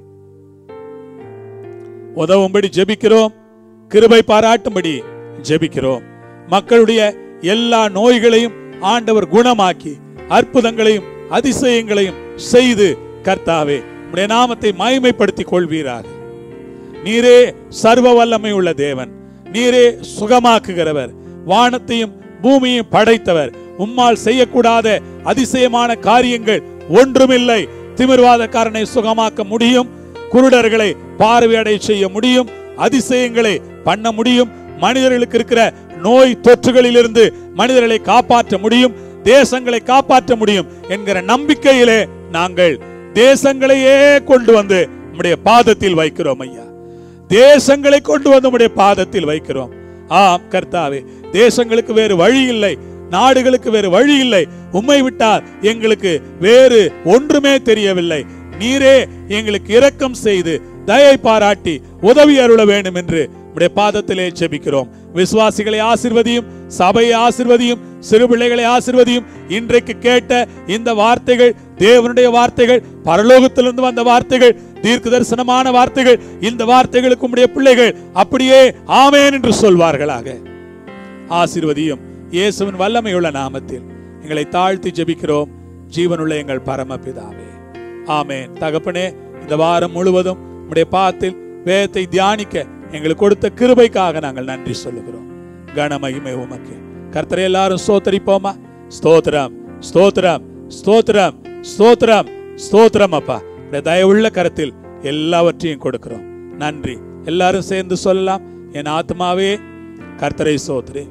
உதவும்படி ஜெபிக்கிறோம் கிருபை பாராட்டும்படி ஜெபிக்கிறோம் மக்களுடைய எல்லா நோய்களையும் ஆண்டவர் குணமாக்கி அற்புதங்களையும் அதிசயங்களையும் செய்து கர்த்தாவே உடைய நாமத்தை மகிமைப்படுத்திக் கொள்வீராக நீரே சர்வ வல்லமை உள்ள தேவன் நீரே சுகமாக்குகிறவர் வானத்தையும் பூமியையும் படைத்தவர் உம்மால் செய்யக்கூடாத அதிசயமான காரியங்கள் ஒன்றுமில்லை திமிர்வாதக்காரனை சுகமாக்க முடியும் குருடர்களை பார்வையடை செய்ய முடியும் அதிசயங்களை பண்ண முடியும் மனிதர்களுக்கு இருக்கிற நோய் தொற்றுகளிலிருந்து மனிதர்களை காப்பாற்ற முடியும் தேசங்களை காப்பாற்ற முடியும் என்கிற நம்பிக்கையிலே நாங்கள் தேசங்களையே கொண்டு வந்து நம்முடைய பாதத்தில் வைக்கிறோம் ஐயா தேசங்களை கொண்டு வந்து நம்முடைய பாதத்தில் வைக்கிறோம் ஆம் கர்த்தாவே தேசங்களுக்கு வேறு வழி இல்லை நாடுகளுக்கு வேறு வழி இல்லை உம்மை விட்டால் எங்களுக்கு வேறு ஒன்றுமே தெரியவில்லை நீரே எங்களுக்கு இரக்கம் செய்து தயை பாராட்டி உதவி அருள வேண்டும் என்று உடைய பாதத்திலே ஜெபிக்கிறோம் விசுவாசிகளை ஆசிர்வதியும் சபையை ஆசிர்வதியும் சிறு பிள்ளைகளை ஆசிர்வதியும் இன்றைக்கு கேட்ட இந்த வார்த்தைகள் தேவனுடைய வார்த்தைகள் பரலோகத்திலிருந்து வந்த வார்த்தைகள் தீர்க்க தரிசனமான வார்த்தைகள் இந்த வார்த்தைகளுக்கு உம்முடைய பிள்ளைகள் அப்படியே ஆமேன் என்று சொல்வார்களாக ஆசிர்வதியும் இயேசுவின் வல்லமையுள்ள நாமத்தில் எங்களை தாழ்த்தி ஜெபிக்கிறோம் ஜீவனுள்ள எங்கள் பரமபிதாவே ஆமேன் தகப்பனே இந்த வாரம் முழுவதும் உம்முடைய பாத்தில் வேதத்தை தியானிக்க எங்களுக்கு கொடுத்த கிருபைக்காக நாங்கள் நன்றி சொல்லுகிறோம் கனமகிமை உமக்கு கர்த்தரை எல்லாரும் ஸ்தோத்தரிப்போமா ஸ்தோத்திரம் ஸ்தோத்திரம் ஸ்தோத்திரம் ஸ்தோத்திரம் ஸ்தோத்திரம் அப்பா உடைய தயவுள்ள கரத்தில் எல்லாவற்றையும் கொடுக்கிறோம் நன்றி எல்லாரும் சேர்ந்து சொல்லலாம் என் ஆத்மாவே கர்த்தரை சோத்ரி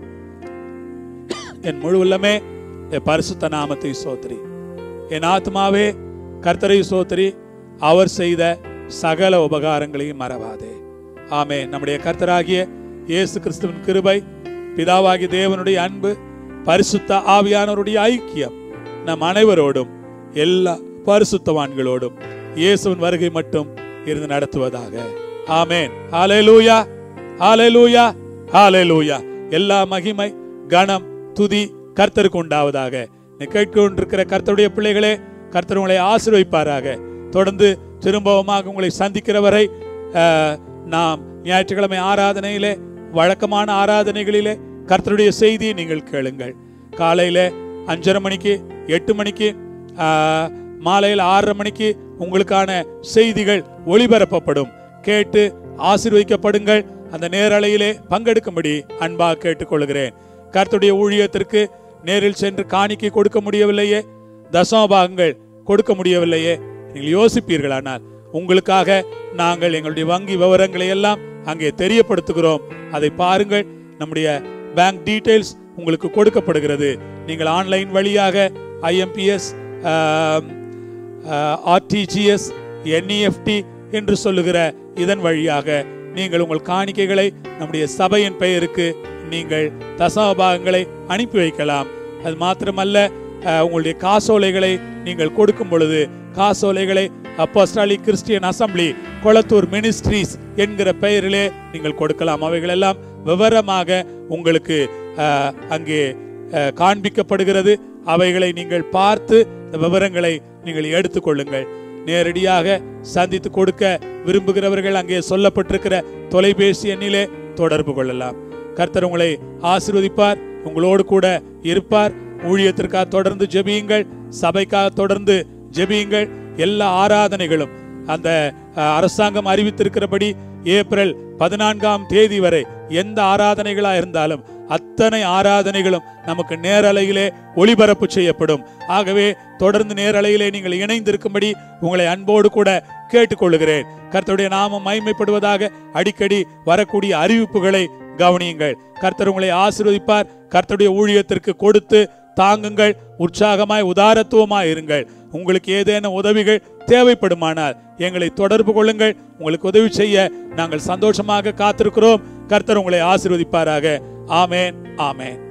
என் முழு உள்ளமே என் பரிசுத்த நாமத்தை சோத்ரி என் ஆத்மாவே கர்த்தரை சோத்ரி அவர் செய்த சகல உபகாரங்களையும் மறவாதே ஆமே நம்முடைய கர்த்தராகிய இயேசு கிறிஸ்துவின் கிருபை பிதாவாகிய தேவனுடைய அன்பு பரிசுத்த ஆவியானவருடைய ஐக்கியம் நம் அனைவரோடும் எல்லா பரிசுத்தவான்களோடும் இயேசுவின் வருகை மட்டும் இருந்து நடத்துவதாக ஆமேன் ஹalleluya ஹalleluya ஹalleluya எல்லா மகிமை கனம் துதி கர்த்தருக்கு உண்டாவதாக நீ கேட்கொண்டிருக்கிற கர்த்தருடைய பிள்ளைகளே கர்த்தர் உங்களை ஆசீர்வதிப்பாராக தொடர்ந்து திரும்பவுமாக உங்களை சந்திக்கிற வரை அஹ், நாம் ஞாயிற்றுக்கிழமை ஆராதனையிலே வழக்கமான ஆராதனைகளிலே கர்த்தருடைய செய்தியை நீங்கள் கேளுங்கள் காலையில அஞ்சரை மணிக்கு எட்டு மணிக்கு ஆஹ், மாலையில் ஆறரை மணிக்கு உங்களுக்கான செய்திகள் ஒளிபரப்பப்படும் கேட்டு ஆசீர்வதிக்கப்படுங்கள் அந்த நேரலையிலே பங்கெடுக்கும்படி அன்பாக கேட்டுக்கொள்கிறேன் கர்த்தருடைய ஊழியத்திற்கு நேரில் சென்று காணிக்கை கொடுக்க முடியவில்லையே தசமபாகங்கள் கொடுக்க முடியவில்லையே நீங்கள் யோசிப்பீர்களானால் உங்களுக்காக நாங்கள் எங்களுடைய வங்கி விவரங்களை எல்லாம் அங்கே தெரியப்படுத்துகிறோம் அதை பாருங்கள் நம்முடைய பேங்க் டீடைல்ஸ் உங்களுக்கு கொடுக்கப்படுகிறது நீங்கள் ஆன்லைன் வழியாக ஐஎம்பிஎஸ் ஆர்டிஜிஎஸ் என்இஎஃப்டி என்று சொல்லுகிற இதன் வழியாக நீங்கள் உங்கள் காணிக்கைகளை நம்முடைய சபையின் பெயருக்கு நீங்கள் தசமபாகங்களை அனுப்பி வைக்கலாம் அது மாத்திரமல்ல அஹ், உங்களுடைய காசோலைகளை நீங்கள் கொடுக்கும் பொழுது காசோலைகளை apostolic Christian assembly Kolathur ministries என்கிற பெயரிலே நீங்கள் கொடுக்கலாம் அவைகளெல்லாம் விவரமாக உங்களுக்கு அஹ், அங்கே அஹ், காண்பிக்கப்படுகிறது அவைகளை நீங்கள் பார்த்து இந்த விவரங்களை நீங்கள் எடுத்துக்கொள்ளுங்கள் நேரடியாக சந்தித்து கொடுக்க விரும்புகிறவர்கள் அங்கே சொல்லப்பட்டிருக்கிற தொலைபேசி எண்ணிலே தொடர்பு கொள்ளலாம் கர்த்தர் உங்களை ஆசீர்வதிப்பார் உங்களோடு கூட இருப்பார் ஊழியத்திற்காக தொடர்ந்து ஜெபியுங்கள் சபைக்காக தொடர்ந்து ஜெபியுங்கள் எல்லா ஆராதனைகளும் அந்த அஹ், அரசாங்கம் அறிவித்திருக்கிறபடி ஏப்ரல் பதினான்காம் தேதி வரை எந்த ஆராதனைகளா இருந்தாலும் அத்தனை ஆராதனைகளும் நமக்கு நேரலையிலே ஒளிபரப்பு செய்யப்படும் ஆகவே தொடர்ந்து நேரலையிலே நீங்கள் இணைந்திருக்கும்படி உங்களை அன்போடு கூட கேட்டுக்கொள்கிறேன் கர்த்தருடைய நாமம் மைமைப்படுவதாக அடிக்கடி வரக்கூடிய அறிவிப்புகளை கவனியுங்கள் கர்த்தர் உங்களை ஆசீர்வதிப்பார் கர்த்தருடைய ஊழியத்திற்கு கொடுத்து தாங்குங்கள் உற்சாகமாய் உதாரத்துவமாய் இருங்கள் உங்களுக்கு ஏதேனும் உதவிகள் தேவைப்படுமானால் எங்களை தொடர்பு கொள்ளுங்கள் உங்களுக்கு உதவி செய்ய நாங்கள் சந்தோஷமாக காத்திருக்கிறோம் கர்த்தர் உங்களை ஆசீர்வதிப்பாராக ஆமேன் ஆமேன்